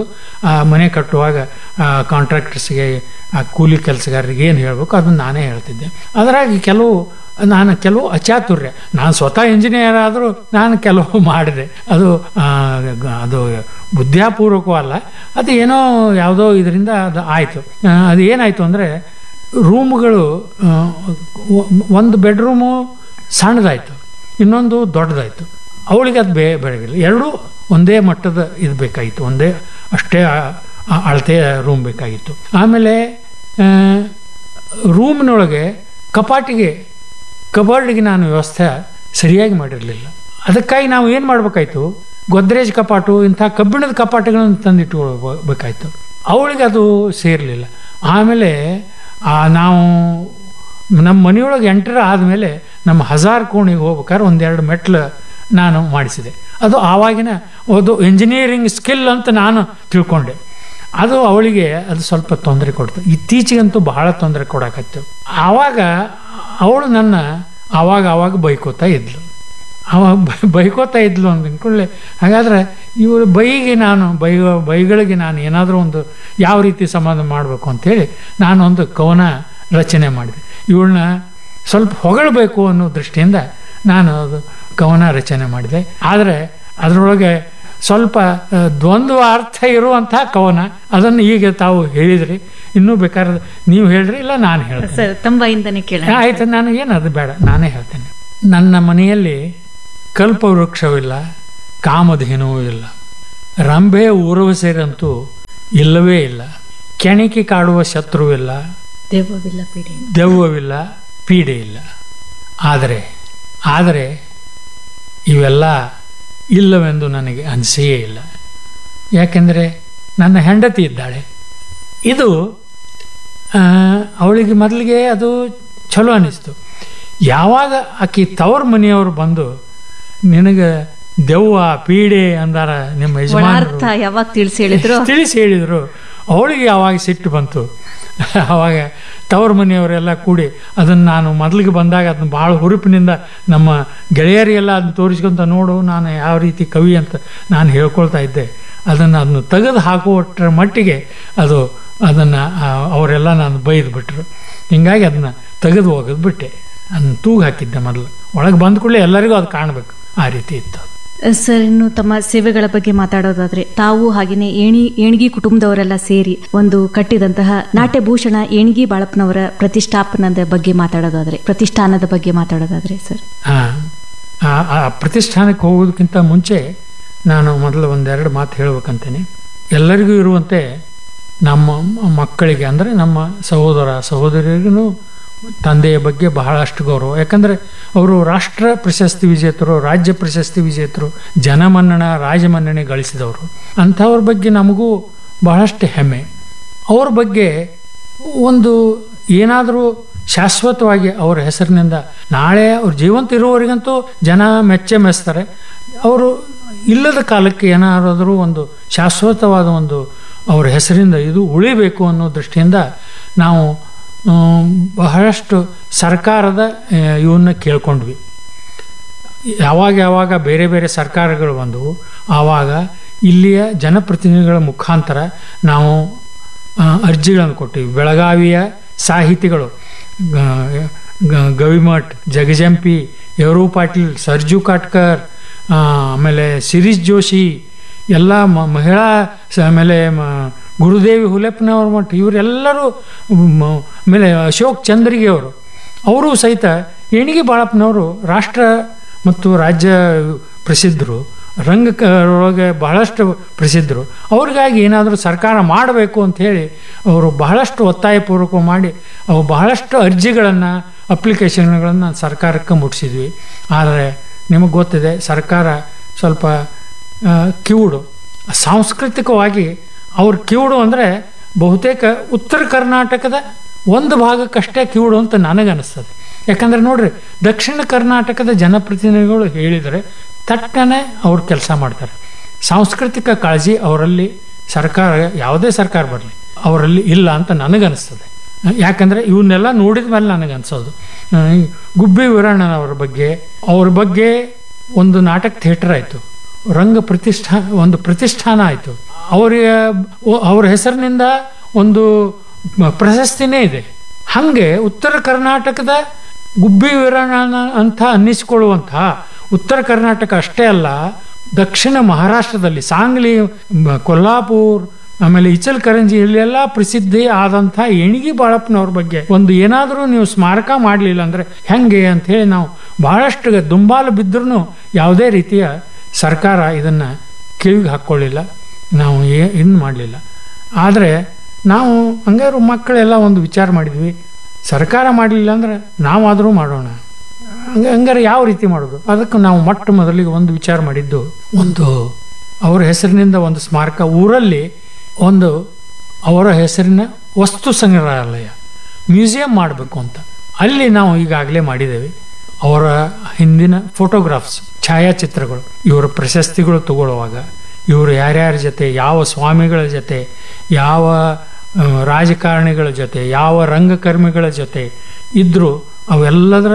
ಆ ಮನೆ ಕಟ್ಟುವಾಗ ಕಾಂಟ್ರಾಕ್ಟರ್ಸ್ಗೆ ಆ ಕೂಲಿ ಕೆಲಸಗಾರರಿಗೆ ಏನು ಹೇಳಬೇಕು ಅದನ್ನು ನಾನೇ ಹೇಳ್ತಿದ್ದೆ ಅದರಾಗಿ ಕೆಲವು ನಾನು ಕೆಲವು ಅಚಾತುರ್ಯ ನಾನು ಸ್ವತಃ ಇಂಜಿನಿಯರ್ ಆದರೂ ನಾನು ಕೆಲವು ಮಾಡಿದೆ ಅದು ಆ, ಗ- ಅದು ಬುದ್ಧಾಪೂರ್ವಕವಲ್ಲ ಅದು ಏನೋ ಯಾವುದೋ ಇದರಿಂದ ಅದು ಆಯಿತು ಅದು ಏನಾಯಿತು ಅಂದರೆ ರೂಮ್ಗಳು ಆ, ಒ- ಒಂದು ಬೆಡ್ರೂಮು ಸಣ್ಣದಾಯಿತು ಇನ್ನೊಂದು ದೊಡ್ಡದಾಯಿತು ಅವಳಿಗೆ ಅದು ಬೇ ಬೆಳಗಿಲ್ಲ ಎರಡೂ ಒಂದೇ ಮಟ್ಟದ ಇದು ಬೇಕಾಗಿತ್ತು ಒಂದೇ ಅಷ್ಟೇ ಆ- ಆ- ಅಳತೆಯ ರೂಮ್ ಬೇಕಾಗಿತ್ತು ಆಮೇಲೆ ಆ, ರೂಮ್ನೊಳಗೆ ಕಪಾಟಿಗೆ ಕಬರ್ಡ್ಗೆ ನಾನು ವ್ಯವಸ್ಥೆ ಸರಿಯಾಗಿ ಮಾಡಿರಲಿಲ್ಲ ಅದಕ್ಕಾಗಿ ನಾವು ಏನು ಮಾಡಬೇಕಾಯ್ತು ಗೊದ್ರೇಜ್ ಕಪಾಟು ಇಂಥ ಕಬ್ಬಿಣದ ಕಪಾಟುಗಳನ್ನು ತಂದಿಟ್ಕೊಳ್ಬೇಕಾಯ್ತು ಅವಳಿಗೆ ಅದು ಸೇರಲಿಲ್ಲ ಆಮೇಲೆ ಆ ನಾವು ನಮ್ಮ ಮನೆಯೊಳಗೆ ಎಂಟರ್ ಆದಮೇಲೆ ನಮ್ಮ ಹಜಾರ್ ಕೋಣಿಗೆ ಹೋಗ್ಬೇಕಾದ್ರೆ ಒಂದೆರಡು ಮೆಟ್ಲು ನಾನು ಮಾಡಿಸಿದೆ ಅದು ಆವಾಗಿನ ಒಂದು ಇಂಜಿನಿಯರಿಂಗ್ ಸ್ಕಿಲ್ ಅಂತ ನಾನು ತಿಳ್ಕೊಂಡೆ ಅದು ಅವಳಿಗೆ ಅದು ಸ್ವಲ್ಪ ತೊಂದರೆ ಕೊಡ್ತು ಇತ್ತೀಚೆಗಂತೂ ಬಹಳ ತೊಂದರೆ ಕೊಡಕತ್ತು ಆವಾಗ ಅವಳು ನನ್ನ ಆವಾಗ ಆವಾಗ ಬೈಕೋತಾ ಇದ್ಲು ಅವಾಗ ಬೈ- ಬೈಕೋತಾ ಇದ್ಲು ಅಂದ್ಕೊಳ್ಳಿ ಹಾಗಾದ್ರೆ ಇವಳು ಬೈಗೆ ನಾನು ಬೈ ಬೈಗಳಿಗೆ ನಾನು ಏನಾದರೂ ಒಂದು ಯಾವ ರೀತಿ ಸಮಾಧಾನ ಮಾಡಬೇಕು ಅಂತೇಳಿ ನಾನೊಂದು ಕವನ ರಚನೆ ಮಾಡಿದೆ ಇವಳನ್ನ ಸ್ವಲ್ಪ ಹೊಗಳಬೇಕು ಅನ್ನೋ ದೃಷ್ಟಿಯಿಂದ ನಾನು ಅದು ಕವನ ರಚನೆ ಮಾಡಿದೆ ಆದರೆ ಅದರೊಳಗೆ ಸ್ವಲ್ಪ ಆ, ದ್ವಂದ್ವ ಅರ್ಥ ಇರುವಂಥ ಕವನ ಅದನ್ನು ಈಗ ತಾವು ಹೇಳಿದ್ರಿ ಇನ್ನೂ ಬೇಕಾದ್ರೆ ನೀವು ಹೇಳ್ರಿ ಇಲ್ಲ ನಾನು ಹೇಳ್ತೇನೆ ಸರ್ ತಮ್ಮ ಬಾಯಿಂದನೇ ಕೇಳ ಆಯ್ತು ನಾನು ಏನು ಅದು ಬೇಡ ನಾನೇ ಹೇಳ್ತೇನೆ ನನ್ನ ಮನೆಯಲ್ಲಿ ಕಲ್ಪವೃಕ್ಷವಿಲ್ಲ ಕಾಮಧೇನುವೂ ಇಲ್ಲ ರಂಭೆ ಊರ್ವಸೆರಂತೂ ಇಲ್ಲವೇ ಇಲ್ಲ ಕೆಣಿಕೆ ಕಾಡುವ ಶತ್ರುವಿಲ್ಲ ದೇವವಿಲ್ಲ ಪೀಡೆ ದೆವ್ವವಿಲ್ಲ ಪೀಡೆ ಇಲ್ಲ ಆದರೆ ಆದರೆ ಇವೆಲ್ಲ ಇಲ್ಲವೆಂದು ನನಗೆ ಅನಿಸೆಯೇ ಇಲ್ಲ ಯಾಕೆಂದರೆ ನನ್ನ ಹೆಂಡತಿ ಇದ್ದಾಳೆ ಇದು ಆ, ಅವಳಿಗೆ ಮೊದಲಿಗೆ ಅದು ಚಲೋ ಅನ್ನಿಸ್ತು ಯಾವಾಗ ಆಕಿ ತವ್ರ ಮನೆಯವರು ಬಂದು ನಿನಗೆ ದೆವ್ವ ಪೀಡೆ ಅಂದಾರ ನಿಮ್ಮ ಯಜಮಾನರು ಒಳಾರ್ಥ ಯಾವಾಗ ತಿಳಿಸಿ ಹೇಳಿದ್ರು ತಿಳಿಸಿ ಹೇಳಿದರು ಅವಳಿಗೆ ಯಾವಾಗ ಸಿಟ್ಟು ಬಂತು ಅವಾಗ ತವ್ರ ಮನೆಯವರೆಲ್ಲ ಕೂಡಿ ಅದನ್ನು ನಾನು ಮೊದಲಿಗೆ ಬಂದಾಗ ಅದನ್ನ ಭಾಳ ಹುರುಪಿನಿಂದ ನಮ್ಮ ಗೆಳೆಯರಿಗೆಲ್ಲ ಅದನ್ನ ತೋರಿಸ್ಕೊಂತ ನೋಡು ನಾನು ಯಾವ ರೀತಿ ಕವಿ ಅಂತ ನಾನು ಹೇಳ್ಕೊಳ್ತಾ ಇದ್ದೆ ಅದನ್ನು ಅದನ್ನು ತೆಗೆದು ಹಾಕುವಷ್ಟರ ಮಟ್ಟಿಗೆ ಅದು ಅದನ್ನು ಅವರೆಲ್ಲ ನಾನು ಬೈದು ಬಿಟ್ರು ಹಿಂಗಾಗಿ ಅದನ್ನು ತೆಗೆದು ಹೋಗೋದು ಬಿಟ್ಟೆ ಅದನ್ನ ತೂಗು ಹಾಕಿದ್ದೆ ಮೊದಲು ಒಳಗೆ ಬಂದ ಕೂಡಲೇ ಎಲ್ಲರಿಗೂ ಅದು ಕಾಣಬೇಕು ಆ ರೀತಿ ಇತ್ತು ಅದು. ಸರ್ ಇನ್ನು ತಮ್ಮ ಸೇವೆಗಳ ಬಗ್ಗೆ ಮಾತಾಡೋದಾದ್ರೆ ತಾವು ಹಾಗೇನೆ ಏಣಿ ಏಣಿಗಿ ಕುಟುಂಬದವರೆಲ್ಲ ಸೇರಿ ಒಂದು ಕಟ್ಟಿದಂತಹ ನಾಟ್ಯಭೂಷಣ ಏಣಿಗಿ ಬಾಳಪ್ಪನವರ ಪ್ರತಿಷ್ಠಾಪನದ ಬಗ್ಗೆ ಮಾತಾಡೋದಾದ್ರೆ ಪ್ರತಿಷ್ಠಾನದ ಬಗ್ಗೆ ಮಾತಾಡೋದಾದ್ರೆ ಸರ್ ಆ, ಆ- ಆ ಪ್ರತಿಷ್ಠಾನಕ್ಕೆ ಹೋಗೋದಕ್ಕಿಂತ ಮುಂಚೆ ನಾನು ಮೊದಲು ಒಂದೆರಡು ಮಾತು ಹೇಳ್ಬೇಕಂತೇನೆ ಎಲ್ಲರಿಗೂ ಇರುವಂತೆ ನಮ್ಮ ಮ- ಮಕ್ಕಳಿಗೆ ಅಂದರೆ ನಮ್ಮ ಸಹೋದರ ಸಹೋದರಿಗೂ ತಂದೆಯ ಬಗ್ಗೆ ಬಹಳಷ್ಟು ಗೌರವ ಯಾಕಂದರೆ ಅವರು ರಾಷ್ಟ್ರ ಪ್ರಶಸ್ತಿ ವಿಜೇತರು ರಾಜ್ಯ ಪ್ರಶಸ್ತಿ ವಿಜೇತರು ಜನಮನ್ನಣ ರಾಜಮನ್ನಣೆ ಗಳಿಸಿದವರು ಅಂಥವ್ರ ಬಗ್ಗೆ ನಮಗೂ ಬಹಳಷ್ಟು ಹೆಮ್ಮೆ ಅವ್ರ ಬಗ್ಗೆ ಒಂದು ಏನಾದರೂ ಶಾಶ್ವತವಾಗಿ ಅವರ ಹೆಸರಿನಿಂದ ನಾಳೆ ಅವ್ರ ಜೀವಂತ ಇರುವವರಿಗಂತೂ ಜನ ಮೆಚ್ಚೆ ಮೆಚ್ತಾರೆ ಅವರು ಇಲ್ಲದ ಕಾಲಕ್ಕೆ ಏನಾದರೂ ಒಂದು ಶಾಶ್ವತವಾದ ಒಂದು ಅವರ ಹೆಸರಿಂದ ಇದು ಉಳಿಬೇಕು ಅನ್ನೋ ದೃಷ್ಟಿಯಿಂದ ನಾವು ಆಮ್, ಬಹಳಷ್ಟು ಸರ್ಕಾರದ ಆ, ಇವನ್ನ ಕೇಳ್ಕೊಂಡ್ವಿ ಯಾವಾಗ ಯಾವಾಗ ಬೇರೆ ಬೇರೆ ಸರ್ಕಾರಗಳು ಬಂದವು ಆವಾಗ ಇಲ್ಲಿಯ ಜನಪ್ರತಿನಿಧಿಗಳ ಮುಖಾಂತರ ನಾವು ಆ, ಅರ್ಜಿಗಳನ್ನು ಕೊಟ್ಟಿವಿ ಬೆಳಗಾವಿಯ ಸಾಹಿತಿಗಳು ಗ- ಗ- ಗವಿಮಠ್ ಜಗಜಂಪಿ ಯವರು ಪಾಟೀಲ್ ಸರ್ಜು ಕಾಟ್ಕರ್ ಆ, ಆಮೇಲೆ ಶಿರೀಶ್ ಜೋಶಿ ಎಲ್ಲ ಮ- ಮಹಿಳಾ ಸ- ಆಮೇಲೆ ಮ- ಗುರುದೇವಿ ಹುಲೆಪ್ಪನವ್ರ ಮಠ ಇವರೆಲ್ಲರೂ ಮ- ಆಮೇಲೆ ಅಶೋಕ್ ಚಂದ್ರಿಗೆ ಅವರು ಅವರು ಸಹಿತ ಏಣಿಗೆ ಬಾಳಪ್ಪನವರು ರಾಷ್ಟ್ರ ಮತ್ತು ರಾಜ್ಯ ಪ್ರಸಿದ್ಧರು ರಂಗ ಒಳಗೆ ಬಹಳಷ್ಟು ಪ್ರಸಿದ್ಧರು ಅವ್ರಿಗಾಗಿ ಏನಾದರೂ ಸರ್ಕಾರ ಮಾಡಬೇಕು ಅಂತ ಹೇಳಿ ಅವರು ಬಹಳಷ್ಟು ಒತ್ತಾಯಪೂರ್ವಕ ಮಾಡಿ ಅವು ಬಹಳಷ್ಟು ಅರ್ಜಿಗಳನ್ನು ಅಪ್ಲಿಕೇಶನ್ಗಳನ್ನು ಸರ್ಕಾರಕ್ಕೆ ಮುಟ್ಟಿಸಿದ್ವಿ ಆದರೆ ನಿಮಗೆ ಗೊತ್ತಿದೆ ಸರ್ಕಾರ ಸ್ವಲ್ಪ ಆ, ಕಿವುಡು ಸಾಂಸ್ಕೃತಿಕವಾಗಿ ಅವ್ರ ಕಿವುಡು ಅಂದರೆ ಬಹುತೇಕ ಉತ್ತರ ಕರ್ನಾಟಕದ ಒಂದು ಭಾಗಕ್ಕಷ್ಟೇ ಕಿವುಡು ಅಂತ ನನಗನ್ನಿಸ್ತದೆ ಯಾಕಂದ್ರೆ ನೋಡ್ರಿ ದಕ್ಷಿಣ ಕರ್ನಾಟಕದ ಜನಪ್ರತಿನಿಧಿಗಳು ಹೇಳಿದರೆ ತಟ್ಟನೆ ಅವ್ರು ಕೆಲಸ ಮಾಡ್ತಾರೆ ಸಾಂಸ್ಕೃತಿಕ ಕಾಳಜಿ ಅವರಲ್ಲಿ ಸರ್ಕಾರ ಯಾವುದೇ ಸರ್ಕಾರ ಬರಲಿ ಅವರಲ್ಲಿ ಇಲ್ಲ ಅಂತ ನನಗನ್ನಿಸ್ತದೆ ಯಾಕಂದರೆ ಇವನ್ನೆಲ್ಲ ನೋಡಿದ ಮೇಲೆ ನನಗನ್ಸೋದು ಆ, ಈ ಗುಬ್ಬಿ ವೀರಣ್ಣನವರ ಬಗ್ಗೆ ಅವ್ರ ಬಗ್ಗೆ ಒಂದು ನಾಟಕ ಥಿಯೇಟರ್ ಆಯಿತು ರಂಗ ಪ್ರತಿಷ್ಠಾ ಒಂದು ಪ್ರತಿಷ್ಠಾನ ಆಯಿತು ಅವರಿಗೆ ಅವ್ರ ಹೆಸರಿನಿಂದ ಒಂದು ಮ- ಪ್ರಶಸ್ತಿನೇ ಇದೆ ಹಾಗೆ ಉತ್ತರ ಕರ್ನಾಟಕದ ಗುಬ್ಬಿ ವೀರಣ್ಣ ಅಂತ ಅನ್ನಿಸಿಕೊಳ್ಳುವಂತಹ ಉತ್ತರ ಕರ್ನಾಟಕ ಅಷ್ಟೇ ಅಲ್ಲ ದಕ್ಷಿಣ ಮಹಾರಾಷ್ಟ್ರದಲ್ಲಿ ಸಾಂಗ್ಲಿ ಮ- ಕೊಲ್ಲಾಪುರ್ ಆಮೇಲೆ ಇಚಲ್ಕರಂಜಿ ಇಲ್ಲೆಲ್ಲ ಪ್ರಸಿದ್ಧಿ ಆದಂಥ ಎಣಿಗಿ ಬಾಳಪ್ಪನವ್ರ ಬಗ್ಗೆ ಒಂದು ಏನಾದರೂ ನೀವು ಸ್ಮಾರಕ ಮಾಡಲಿಲ್ಲ ಅಂದ್ರೆ ಹೆಂಗೆ ಅಂತ ಹೇಳಿ ನಾವು ಬಹಳಷ್ಟು ದುಂಬಾಲು ಬಿದ್ದರೂ ಯಾವುದೇ ರೀತಿಯ ಸರ್ಕಾರ ಇದನ್ನು ಕಿವಿಗೆ ಹಾಕ್ಕೊಳ್ಳಿಲ್ಲ ನಾವು ಏ ಇನ್ನು ಮಾಡಲಿಲ್ಲ ಆದರೆ ನಾವು ಹಂಗಾರು ಮಕ್ಕಳೆಲ್ಲ ಒಂದು ವಿಚಾರ ಮಾಡಿದ್ವಿ ಸರ್ಕಾರ ಮಾಡಲಿಲ್ಲ ಅಂದ್ರೆ ನಾವಾದರೂ ಮಾಡೋಣ ಹಂಗ ಹಂಗಾರೆ ಯಾವ ರೀತಿ ಮಾಡೋದು ಅದಕ್ಕೆ ನಾವು ಮೊಟ್ಟ ಮೊದಲಿಗೆ ಒಂದು ವಿಚಾರ ಮಾಡಿದ್ದು ಒಂದು ಅವರ ಹೆಸರಿನಿಂದ ಒಂದು ಸ್ಮಾರಕ ಊರಲ್ಲಿ ಒಂದು ಅವರ ಹೆಸರಿನ ವಸ್ತು ಸಂಗ್ರಹಾಲಯ ಮ್ಯೂಸಿಯಂ ಮಾಡಬೇಕು ಅಂತ ಅಲ್ಲಿ ನಾವು ಈಗಾಗಲೇ ಮಾಡಿದ್ದೇವೆ ಅವರ ಹಿಂದಿನ ಫೋಟೋಗ್ರಾಫ್ಸ್ ಛಾಯಾಚಿತ್ರಗಳು ಇವರ ಪ್ರಶಸ್ತಿಗಳು ತಗೊಳ್ಳುವಾಗ ಇವರು ಯಾರ್ಯಾರ ಜೊತೆ ಯಾವ ಸ್ವಾಮಿಗಳ ಜೊತೆ ಯಾವ ಆ, ರಾಜಕಾರಣಿಗಳ ಜೊತೆ ಯಾವ ರಂಗಕರ್ಮಿಗಳ ಜೊತೆ ಇದ್ದರೂ ಅವೆಲ್ಲದರ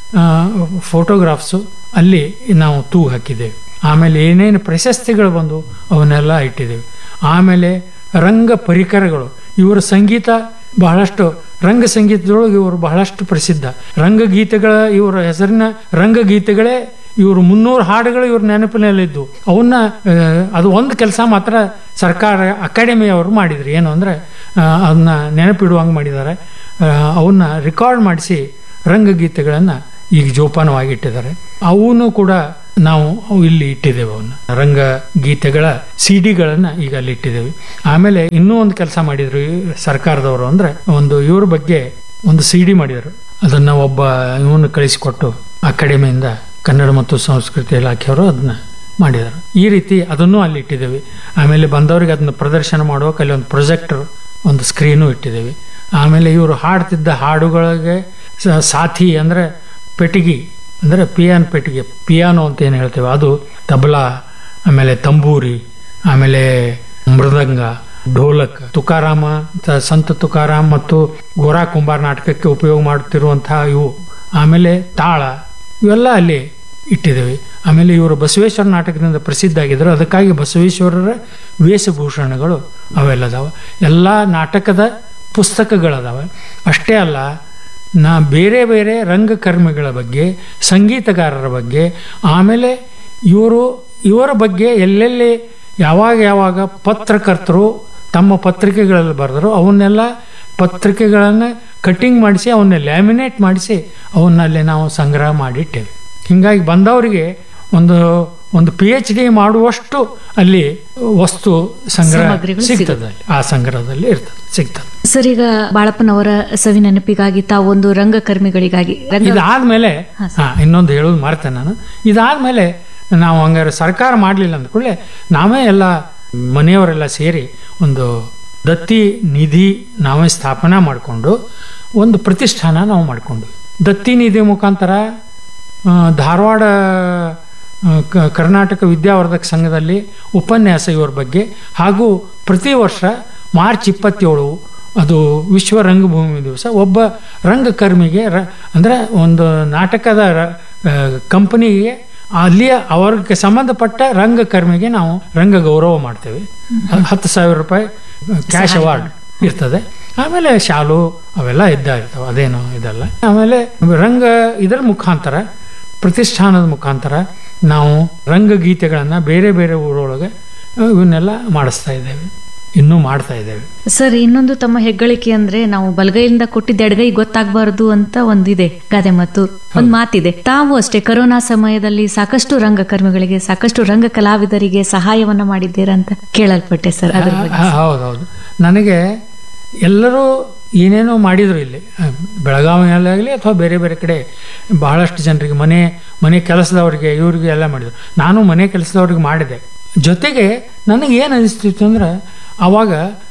ಫೋಟೋಗ್ರಾಫ್ಸು ಅಲ್ಲಿ ನಾವು ತೂಗು ಹಾಕಿದ್ದೇವೆ ಆಮೇಲೆ ಏನೇನು ಪ್ರಶಸ್ತಿಗಳು ಬಂದು ಅವನ್ನೆಲ್ಲ ಇಟ್ಟಿದ್ದೇವೆ ಆಮೇಲೆ ರಂಗ ಪರಿಕರಗಳು ಇವರ ಸಂಗೀತ ಬಹಳಷ್ಟು ರಂಗ ಸಂಗೀತದೊಳಗೆ ಇವರು ಬಹಳಷ್ಟು ಪ್ರಸಿದ್ಧ ರಂಗಗೀತೆಗಳ ಇವರ ಹೆಸರಿನ ರಂಗಗೀತೆಗಳೇ ಇವರು ಮುನ್ನೂರು ಹಾಡುಗಳು ಇವ್ರ ನೆನಪಿನಲ್ಲಿದ್ದು ಅವನ್ನ ಆ, ಅದು ಒಂದು ಕೆಲಸ ಮಾತ್ರ ಸರ್ಕಾರ ಅಕಾಡೆಮಿ ಅವರು ಮಾಡಿದ್ರು ಏನು ಅಂದರೆ ಅದನ್ನ ನೆನಪಿಡುವಂಗೆ ಮಾಡಿದ್ದಾರೆ ಆ, ಅವನ್ನ ರೆಕಾರ್ಡ್ ಮಾಡಿಸಿ ರಂಗಗೀತೆಗಳನ್ನು ಈಗ ಜೋಪಾನವಾಗಿ ಇಟ್ಟಿದ್ದಾರೆ ಅವನು ಕೂಡ ನಾವು ಅವು ಇಲ್ಲಿ ಇಟ್ಟಿದ್ದೇವೆ ಅವನ್ನ ರಂಗ ಗೀತೆಗಳ ಸಿ ಡಿಗಳನ್ನ ಈಗ ಅಲ್ಲಿ ಇಟ್ಟಿದ್ದೇವೆ ಆಮೇಲೆ ಇನ್ನೂ ಒಂದು ಕೆಲಸ ಮಾಡಿದ್ರು ಈ ಸರ್ಕಾರದವರು ಅಂದ್ರೆ ಒಂದು ಇವ್ರ ಬಗ್ಗೆ ಒಂದು ಸಿ ಡಿ ಮಾಡಿದರು ಅದನ್ನ ಒಬ್ಬ ಇವನು ಕಳಿಸಿಕೊಟ್ಟು ಅಕಾಡೆಮಿಯಿಂದ ಕನ್ನಡ ಮತ್ತು ಸಂಸ್ಕೃತಿ ಇಲಾಖೆಯವರು ಅದನ್ನ ಮಾಡಿದರು ಈ ರೀತಿ ಅದನ್ನು ಅಲ್ಲಿ ಇಟ್ಟಿದ್ದೇವೆ ಆಮೇಲೆ ಬಂದವರಿಗೆ ಅದನ್ನ ಪ್ರದರ್ಶನ ಮಾಡುವಾಗ ಅಲ್ಲಿ ಒಂದು ಪ್ರೊಜೆಕ್ಟರ್ ಒಂದು ಸ್ಕ್ರೀನು ಇಟ್ಟಿದ್ದೇವೆ ಆಮೇಲೆ ಇವರು ಹಾಡ್ತಿದ್ದ ಹಾಡುಗಳಿಗೆ ಸ- ಸಾಥಿ ಅಂದ್ರೆ ಪೆಟ್ಟಿಗೆ ಅಂದ್ರೆ ಪಿಯಾನ್ ಪೆಟ್ಟಿಗೆ ಪಿಯಾನೋ ಅಂತ ಏನು ಹೇಳ್ತೇವೆ ಅದು ತಬಲಾ ಆಮೇಲೆ ತಂಬೂರಿ ಆಮೇಲೆ ಮೃದಂಗ ಢೋಲಕ್ ತುಕಾರಾಮ ತ- ಸಂತ ತುಕಾರಾಮ್ ಮತ್ತು ಗೋರಾ ಕುಂಬಾರ್ ನಾಟಕಕ್ಕೆ ಉಪಯೋಗ ಮಾಡುತ್ತಿರುವಂತಹ ಇವು ಆಮೇಲೆ ತಾಳ ಇವೆಲ್ಲ ಅಲ್ಲಿ ಇಟ್ಟಿದ್ದೇವೆ ಆಮೇಲೆ ಇವರು ಬಸವೇಶ್ವರ ನಾಟಕದಿಂದ ಪ್ರಸಿದ್ಧ ಆಗಿದ್ರು ಅದಕ್ಕಾಗಿ ಬಸವೇಶ್ವರರ ವೇಷಭೂಷಣಗಳು ಅವೆಲ್ಲ ಅದಾವ ಎಲ್ಲ ನಾಟಕದ ಪುಸ್ತಕಗಳದಾವೆ ಅಷ್ಟೇ ಅಲ್ಲ ನಾ ಬೇರೆ ಬೇರೆ ರಂಗಕರ್ಮಿಗಳ ಬಗ್ಗೆ ಸಂಗೀತಗಾರರ ಬಗ್ಗೆ ಆಮೇಲೆ ಇವರು ಇವರ ಬಗ್ಗೆ ಎಲ್ಲೆಲ್ಲಿ ಯಾವಾಗ ಯಾವಾಗ ಪತ್ರಕರ್ತರು ತಮ್ಮ ಪತ್ರಿಕೆಗಳಲ್ಲಿ ಬರೆದ್ರು ಅವನ್ನೆಲ್ಲ ಪತ್ರಿಕೆಗಳನ್ನು ಕಟ್ಟಿಂಗ್ ಮಾಡಿಸಿ ಅವನ್ನ ಲ್ಯಾಮಿನೇಟ್ ಮಾಡಿಸಿ ಅವನ್ನಲ್ಲಿ ನಾವು ಸಂಗ್ರಹ ಮಾಡಿಟ್ಟೇವೆ ಹೀಗಾಗಿ ಬಂದವರಿಗೆ ಒಂದು ಒಂದು ಪಿ ಎಚ್ ಡಿ ಮಾಡುವಷ್ಟು ಅಲ್ಲಿ ವಸ್ತು ಸಂಗ್ರಹ ಸಾಮಗ್ರಿಗಳು ಸಿಗ್ತದೆ ಅಲ್ಲಿ ಆ ಸಂಗ್ರಹದಲ್ಲಿ ಇರ್ತದೆ ಸಿಗ್ತದೆ ಸರ್ ಈಗ ಬಾಳಪ್ಪನವರ ಸವಿ ನೆನಪಿಗಾಗಿ ತಾವೊಂದು ರಂಗಕರ್ಮಿಗಳಿಗಾಗಿ ರಂಗ ಇದಾದ್ಮೇಲೆ ಹಾ ಇನ್ನೊಂದು ಹೇಳೋದು ಮರ್ತೇನೆ ನಾನು ಇದಾದ್ಮೇಲೆ ನಾವು ಹಂಗಾರೆ ಸರ್ಕಾರ ಮಾಡಲಿಲ್ಲ ಅಂದ್ಕೊಳ್ಳೆ ನಾವೇ ಎಲ್ಲ ಮನೆಯವರೆಲ್ಲ ಸೇರಿ ಒಂದು ದತ್ತಿ ನಿಧಿ ನಾವೇ ಸ್ಥಾಪನಾ ಮಾಡಿಕೊಂಡು ಒಂದು ಪ್ರತಿಷ್ಠಾನ ನಾವು ಮಾಡಿಕೊಂಡು ದತ್ತಿ ನಿಧಿ ಮುಖಾಂತರ ಆ, ಧಾರವಾಡ ಆ, ಕ- ಕರ್ನಾಟಕ ವಿದ್ಯಾವರ್ಧಕ ಸಂಘದಲ್ಲಿ ಉಪನ್ಯಾಸ ಇವ್ರ ಬಗ್ಗೆ ಹಾಗೂ ಪ್ರತಿ ವರ್ಷ ಮಾರ್ಚ್ ಇಪ್ಪತ್ತೇಳು ಅದು ವಿಶ್ವ ರಂಗಭೂಮಿ ದಿವಸ ಒಬ್ಬ ರಂಗಕರ್ಮಿಗೆ ರ ಅಂದರೆ ಒಂದು ನಾಟಕದ ರ- ಆ, ಕಂಪನಿಗೆ ಅಲ್ಲಿಯ ಅವ್ರಿಗೆ ಸಂಬಂಧಪಟ್ಟ ರಂಗಕರ್ಮಿಗೆ ನಾವು ರಂಗ ಗೌರವ ಮಾಡ್ತೇವೆ ಹತ್ತು ಸಾವಿರ ರೂಪಾಯಿ ಕ್ಯಾಶ್ ಅವಾರ್ಡ್ ಇರ್ತದೆ ಆಮೇಲೆ ಶಾಲು ಅವೆಲ್ಲ ಇದ್ದ ಇರ್ತವೆ ಅದೇನು ಇದಲ್ಲ ಆಮೇಲೆ ರಂಗ ಇದರ ಮುಖಾಂತರ ಪ್ರತಿಷ್ಠಾನದ ಮುಖಾಂತರ ನಾವು ರಂಗಗೀತೆಗಳನ್ನು ಬೇರೆ ಬೇರೆ ಊರೊಳಗೆ ಆ, ಇವನ್ನೆಲ್ಲ ಮಾಡಿಸ್ತಾ ಇದ್ದೇವೆ ಇನ್ನೂ ಮಾಡ್ತಾ ಇದ್ದೇವೆ ಸರ್ ಇನ್ನೊಂದು ತಮ್ಮ ಹೆಗ್ಗಳಿಕೆ ಅಂದ್ರೆ ನಾವು ಬಲಗೈಯಿಂದ ಕೊಟ್ಟಿದ್ದ ಎಡಗೈ ಗೊತ್ತಾಗಬಾರದು ಅಂತ ಒಂದಿದೆ ಗಾದೆ ಮತ್ತು ಒಂದ್ ಮಾತಿದೆ ತಾವು ಅಷ್ಟೇ ಕರೋನಾ ಸಮಯದಲ್ಲಿ ಸಾಕಷ್ಟು ರಂಗಕರ್ಮಿಗಳಿಗೆ ಸಾಕಷ್ಟು ರಂಗ ಕಲಾವಿದರಿಗೆ ಸಹಾಯವನ್ನ ಮಾಡಿದ್ದೀರಾ ಅಂತ ಕೇಳಲ್ಪಟ್ಟೆ ಸರ್ ಅದ್ರ ಬಗ್ಗೆ ಆ, ಹೌದೌದು ನನಗೆ ಎಲ್ಲರೂ ಏನೇನೋ ಮಾಡಿದ್ರು ಇಲ್ಲಿ ಆ, ಬೆಳಗಾವಿಯಲ್ಲಾಗಲಿ ಅಥವಾ ಬೇರೆ ಬೇರೆ ಕಡೆ ಬಹಳಷ್ಟು ಜನರಿಗೆ ಮನೆ ಮನೆ ಕೆಲಸದವರಿಗೆ ಇವ್ರಿಗೆ ಎಲ್ಲ ಮಾಡಿದ್ರು ನಾನು ಮನೆ ಕೆಲಸದವ್ರಿಗೆ ಮಾಡಿದೆ ಜೊತೆಗೆ ನನಗೆ ಏನು ಅನಿಸ್ತಿತ್ತು ಅಂದ್ರೆ ಆವಾಗ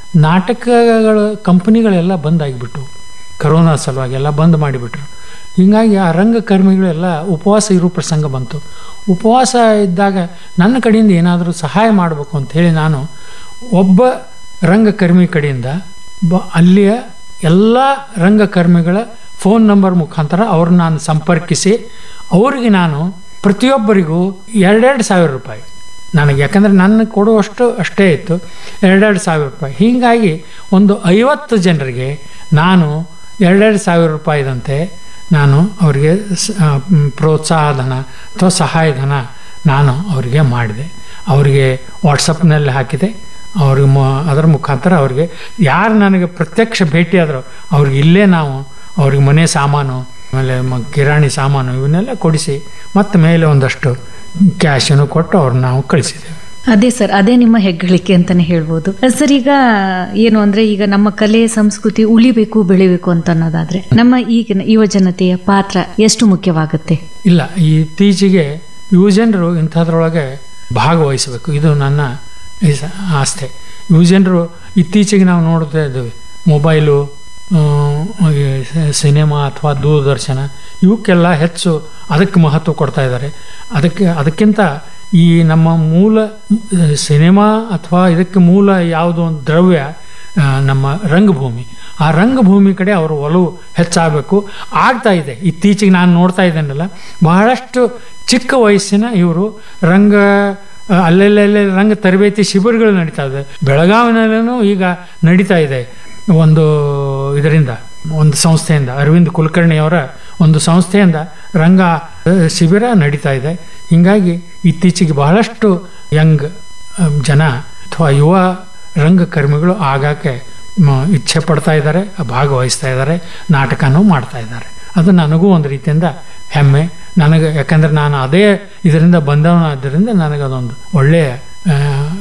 ನಾಟಕಗಳ ಕಂಪನಿಗಳೆಲ್ಲ ಬಂದಾಗಿಬಿಟ್ಟು ಕರೋನಾ ಸಲುವಾಗಿ ಎಲ್ಲ ಬಂದ್ ಮಾಡಿಬಿಟ್ರು ಹೀಗಾಗಿ ಆ ರಂಗಕರ್ಮಿಗಳೆಲ್ಲ ಉಪವಾಸ ಇರೋ ಪ್ರಸಂಗ ಬಂತು ಉಪವಾಸ ಇದ್ದಾಗ ನನ್ನ ಕಡೆಯಿಂದ ಏನಾದರೂ ಸಹಾಯ ಮಾಡಬೇಕು ಅಂತ ಹೇಳಿ ನಾನು ಒಬ್ಬ ರಂಗಕರ್ಮಿ ಕಡೆಯಿಂದ ಬ ಅಲ್ಲಿಯ ಎಲ್ಲ ರಂಗಕರ್ಮಿಗಳ ಫೋನ್ ನಂಬರ್ ಮುಖಾಂತರ ಅವ್ರನ್ನ ನಾನು ಸಂಪರ್ಕಿಸಿ ಅವರಿಗೆ ನಾನು ಪ್ರತಿಯೊಬ್ಬರಿಗೂ ಎರಡೆರಡು ಸಾವಿರ ರೂಪಾಯಿ ನನಗೆ ಯಾಕಂದರೆ ನನ್ನ ಕೊಡುವಷ್ಟು ಅಷ್ಟೇ ಇತ್ತು ಎರಡೆರಡು ಸಾವಿರ ರೂಪಾಯಿ ಹೀಗಾಗಿ ಒಂದು ಐವತ್ತು ಜನರಿಗೆ ನಾನು ಎರಡೆರಡು ಸಾವಿರ ರೂಪಾಯಿದಂತೆ ನಾನು ಅವರಿಗೆ ಸ- ಆ, ಮ್, ಪ್ರೋತ್ಸಾಹ ಧನ ಅಥವಾ ಸಹಾಯಧನ ನಾನು ಅವರಿಗೆ ಮಾಡಿದೆ ಅವರಿಗೆ ವಾಟ್ಸಪ್ನಲ್ಲಿ ಹಾಕಿದೆ ಅವ್ರಿಗೆ ಮ ಅದರ ಮುಖಾಂತರ ಅವ್ರಿಗೆ ಯಾರು ನನಗೆ ಪ್ರತ್ಯಕ್ಷ ಭೇಟಿಯಾದರೂ ಅವ್ರಿಗೆ ಇಲ್ಲೇ ನಾವು ಅವ್ರಿಗೆ ಮನೆ ಸಾಮಾನು ಆಮೇಲೆ ಮ ಕಿರಾಣಿ ಸಾಮಾನು ಇವನ್ನೆಲ್ಲ ಕೊಡಿಸಿ ಮತ್ತೆ ಮೇಲೆ ಒಂದಷ್ಟು ಕ್ಯಾಶನ್ನು ಕೊಟ್ಟು ಅವ್ರನ್ನ ನಾವು ಕಳಿಸಿದ್ದೇವೆ ಅದೇ ಸರ್ ಅದೇ ನಿಮ್ಮ ಹೆಗ್ಗಳಿಕೆ ಅಂತಾನೆ ಹೇಳ್ಬೋದು ಸರ್ ಈಗ ಏನು ಅಂದ್ರೆ ಈಗ ನಮ್ಮ ಕಲೆ ಸಂಸ್ಕೃತಿ ಉಳಿಬೇಕು ಬೆಳಿಬೇಕು ಅಂತ ಅನ್ನೋದಾದ್ರೆ ನಮ್ಮ ಈಗಿನ ಯುವ ಜನತೆಯ ಪಾತ್ರ ಎಷ್ಟು ಮುಖ್ಯವಾಗುತ್ತೆ ಇಲ್ಲ ಈ ಇತ್ತೀಚೆಗೆ ಯುವಜನರು ಇಂಥದ್ರೊಳಗೆ ಭಾಗವಹಿಸಬೇಕು ಇದು ನನ್ನ ಈ ಸ- ಆಸ್ಥೆ ಯುವಜನರು ಇತ್ತೀಚೆಗೆ ನಾವು ನೋಡ್ತಾ ಇದ್ದೇವೆ ಮೊಬೈಲು ಆ, ಈ ಸ- ಸಿನಿಮಾ ಅಥವಾ ದೂರದರ್ಶನ ಇವಕ್ಕೆಲ್ಲ ಹೆಚ್ಚು ಅದಕ್ಕೆ ಮಹತ್ವ ಕೊಡ್ತಾ ಇದ್ದಾರೆ ಅದಕ್ಕೆ ಅದಕ್ಕಿಂತ ಈ ನಮ್ಮ ಮೂಲ ಆ, ಸಿನಿಮಾ ಅಥವಾ ಇದಕ್ಕೆ ಮೂಲ ಯಾವುದೋ ಒಂದು ದ್ರವ್ಯ ಆ, ನಮ್ಮ ರಂಗಭೂಮಿ ಆ ರಂಗಭೂಮಿ ಕಡೆ ಅವರ ಒಲವು ಹೆಚ್ಚಾಗಬೇಕು ಆಗ್ತಾ ಇದೆ ಇತ್ತೀಚೆಗೆ ನಾನು ನೋಡ್ತಾ ಇದ್ದೇನಲ್ಲ ಬಹಳಷ್ಟು ಚಿಕ್ಕ ವಯಸ್ಸಿನ ಇವರು ರಂಗ ಆ, ಅಲ್ಲೆಲ್ಲೆಲ್ಲೆ ರಂಗ ತರಬೇತಿ ಶಿಬಿರಗಳು ನಡೀತಾ ಇದೆ ಬೆಳಗಾವಿನಲ್ಲೂ ಈಗ ನಡೀತಾ ಇದೆ ಒಂದು ಇದರಿಂದ ಒಂದು ಸಂಸ್ಥೆಯಿಂದ ಅರವಿಂದ್ ಕುಲಕರ್ಣಿಯವರ ಒಂದು ಸಂಸ್ಥೆಯಿಂದ ರಂಗ ಆ, ಶಿಬಿರ ನಡೀತಾ ಇದೆ ಹೀಗಾಗಿ ಇತ್ತೀಚೆಗೆ ಬಹಳಷ್ಟು ಯಂಗ್ ಆ, ಜನ ಅಥವಾ ಯುವ ರಂಗಕರ್ಮಿಗಳು ಆಗಾಕೆ ಮ, ಇಚ್ಛೆ ಪಡ್ತಾ ಇದ್ದಾರೆ ಭಾಗವಹಿಸ್ತಾ ಇದ್ದಾರೆ ನಾಟಕನೂ ಮಾಡ್ತಾ ಇದ್ದಾರೆ ಅದು ನನಗೂ ಒಂದು ರೀತಿಯಿಂದ ಹೆಮ್ಮೆ ನನಗೆ ಯಾಕಂದ್ರೆ ನಾನು ಅದೇ ಇದರಿಂದ ಬಂದವನಾದ್ದರಿಂದ ನನಗದೊಂದು ಒಳ್ಳೆಯ ಆ,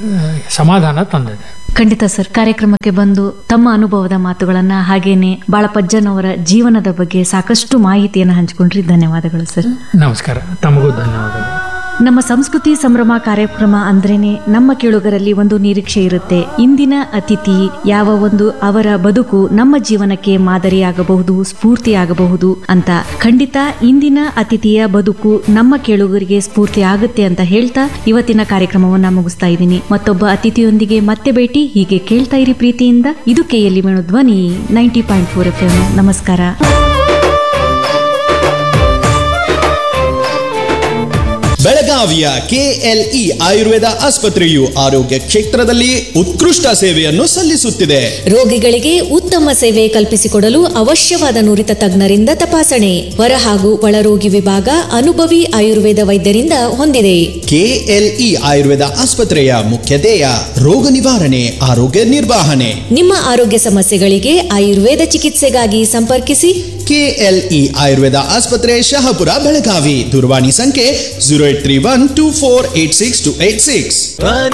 ಸಮಾಧಾನ ತಂದಿದೆ ಖಂಡಿತ ಸರ್ ಕಾರ್ಯಕ್ರಮಕ್ಕೆ ಬಂದು ತಮ್ಮ ಅನುಭವದ ಮಾತುಗಳನ್ನ ಹಾಗೇನೆ ಬಾಳಪಜ್ಜನ್ ಅವರ ಜೀವನದ ಬಗ್ಗೆ ಸಾಕಷ್ಟು ಮಾಹಿತಿಯನ್ನು ಹಂಚಿಕೊಂಡ್ರಿ ಧನ್ಯವಾದಗಳು ಸರ್ ನಮಸ್ಕಾರ ತಮಗೂ ಧನ್ಯವಾದಗಳು ನಮ್ಮ ಸಂಸ್ಕೃತಿ ಸಂಭ್ರಮ ಕಾರ್ಯಕ್ರಮ ಅಂದ್ರೇನೆ ನಮ್ಮ ಕೇಳುಗರಲ್ಲಿ ಒಂದು ನಿರೀಕ್ಷೆ ಇರುತ್ತೆ ಇಂದಿನ ಅತಿಥಿ ಯಾವ ಒಂದು ಅವರ ಬದುಕು ನಮ್ಮ ಜೀವನಕ್ಕೆ ಮಾದರಿಯಾಗಬಹುದು ಸ್ಫೂರ್ತಿಯಾಗಬಹುದು ಅಂತ ಖಂಡಿತ ಇಂದಿನ ಅತಿಥಿಯ ಬದುಕು ನಮ್ಮ ಕೇಳುಗರಿಗೆ ಸ್ಫೂರ್ತಿ ಆಗುತ್ತೆ ಅಂತ ಹೇಳ್ತಾ ಇವತ್ತಿನ ಕಾರ್ಯಕ್ರಮವನ್ನ ಮುಗಿಸ್ತಾ ಇದ್ದೀನಿ ಮತ್ತೊಬ್ಬ ಅತಿಥಿಯೊಂದಿಗೆ ಮತ್ತೆ ಭೇಟಿ ಹೀಗೆ ಕೇಳ್ತಾ ಇರಿ ಪ್ರೀತಿಯಿಂದ ಇದು ಕೆಎಲ್ಇ ವೇಣು ಧ್ವನಿ ನೈಂಟಿ ಪಾಯಿಂಟ್ ಫೋರ್ ಎಫ್ ನಮಸ್ಕಾರ ಬೆಳಗಾವಿಯ ಕೆಎಲ್ಇ ಆಯುರ್ವೇದ ಆಸ್ಪತ್ರೆಯು ಆರೋಗ್ಯ ಕ್ಷೇತ್ರದಲ್ಲಿ ಉತ್ಕೃಷ್ಟ ಸೇವೆಯನ್ನು ಸಲ್ಲಿಸುತ್ತಿದೆ ರೋಗಿಗಳಿಗೆ ಉತ್ತಮ ಸೇವೆ ಕಲ್ಪಿಸಿಕೊಡಲು ಅವಶ್ಯವಾದ ನುರಿತ ತಜ್ಞರಿಂದ ತಪಾಸಣೆ ಹೊರ ಹಾಗೂ ಒಳರೋಗಿ ವಿಭಾಗ ಅನುಭವಿ ಆಯುರ್ವೇದ ವೈದ್ಯರಿಂದ ಹೊಂದಿದೆ ಕೆಎಲ್ಇ ಆಯುರ್ವೇದ ಆಸ್ಪತ್ರೆಯ ಮುಖ್ಯ ಧ್ಯೇಯ ರೋಗ ನಿವಾರಣೆ ಆರೋಗ್ಯ ನಿರ್ವಹಣೆ ನಿಮ್ಮ ಆರೋಗ್ಯ ಸಮಸ್ಯೆಗಳಿಗೆ ಆಯುರ್ವೇದ ಚಿಕಿತ್ಸೆಗಾಗಿ ಸಂಪರ್ಕಿಸಿ ಕೆಎಲ್ಇ ಆಯುರ್ವೇದ ಆಸ್ಪತ್ರೆ ಶಹಾಪುರ ಬೆಳಗಾವಿ ದೂರವಾಣಿ ಸಂಖ್ಯೆ zero eight three one two four eight six two eight six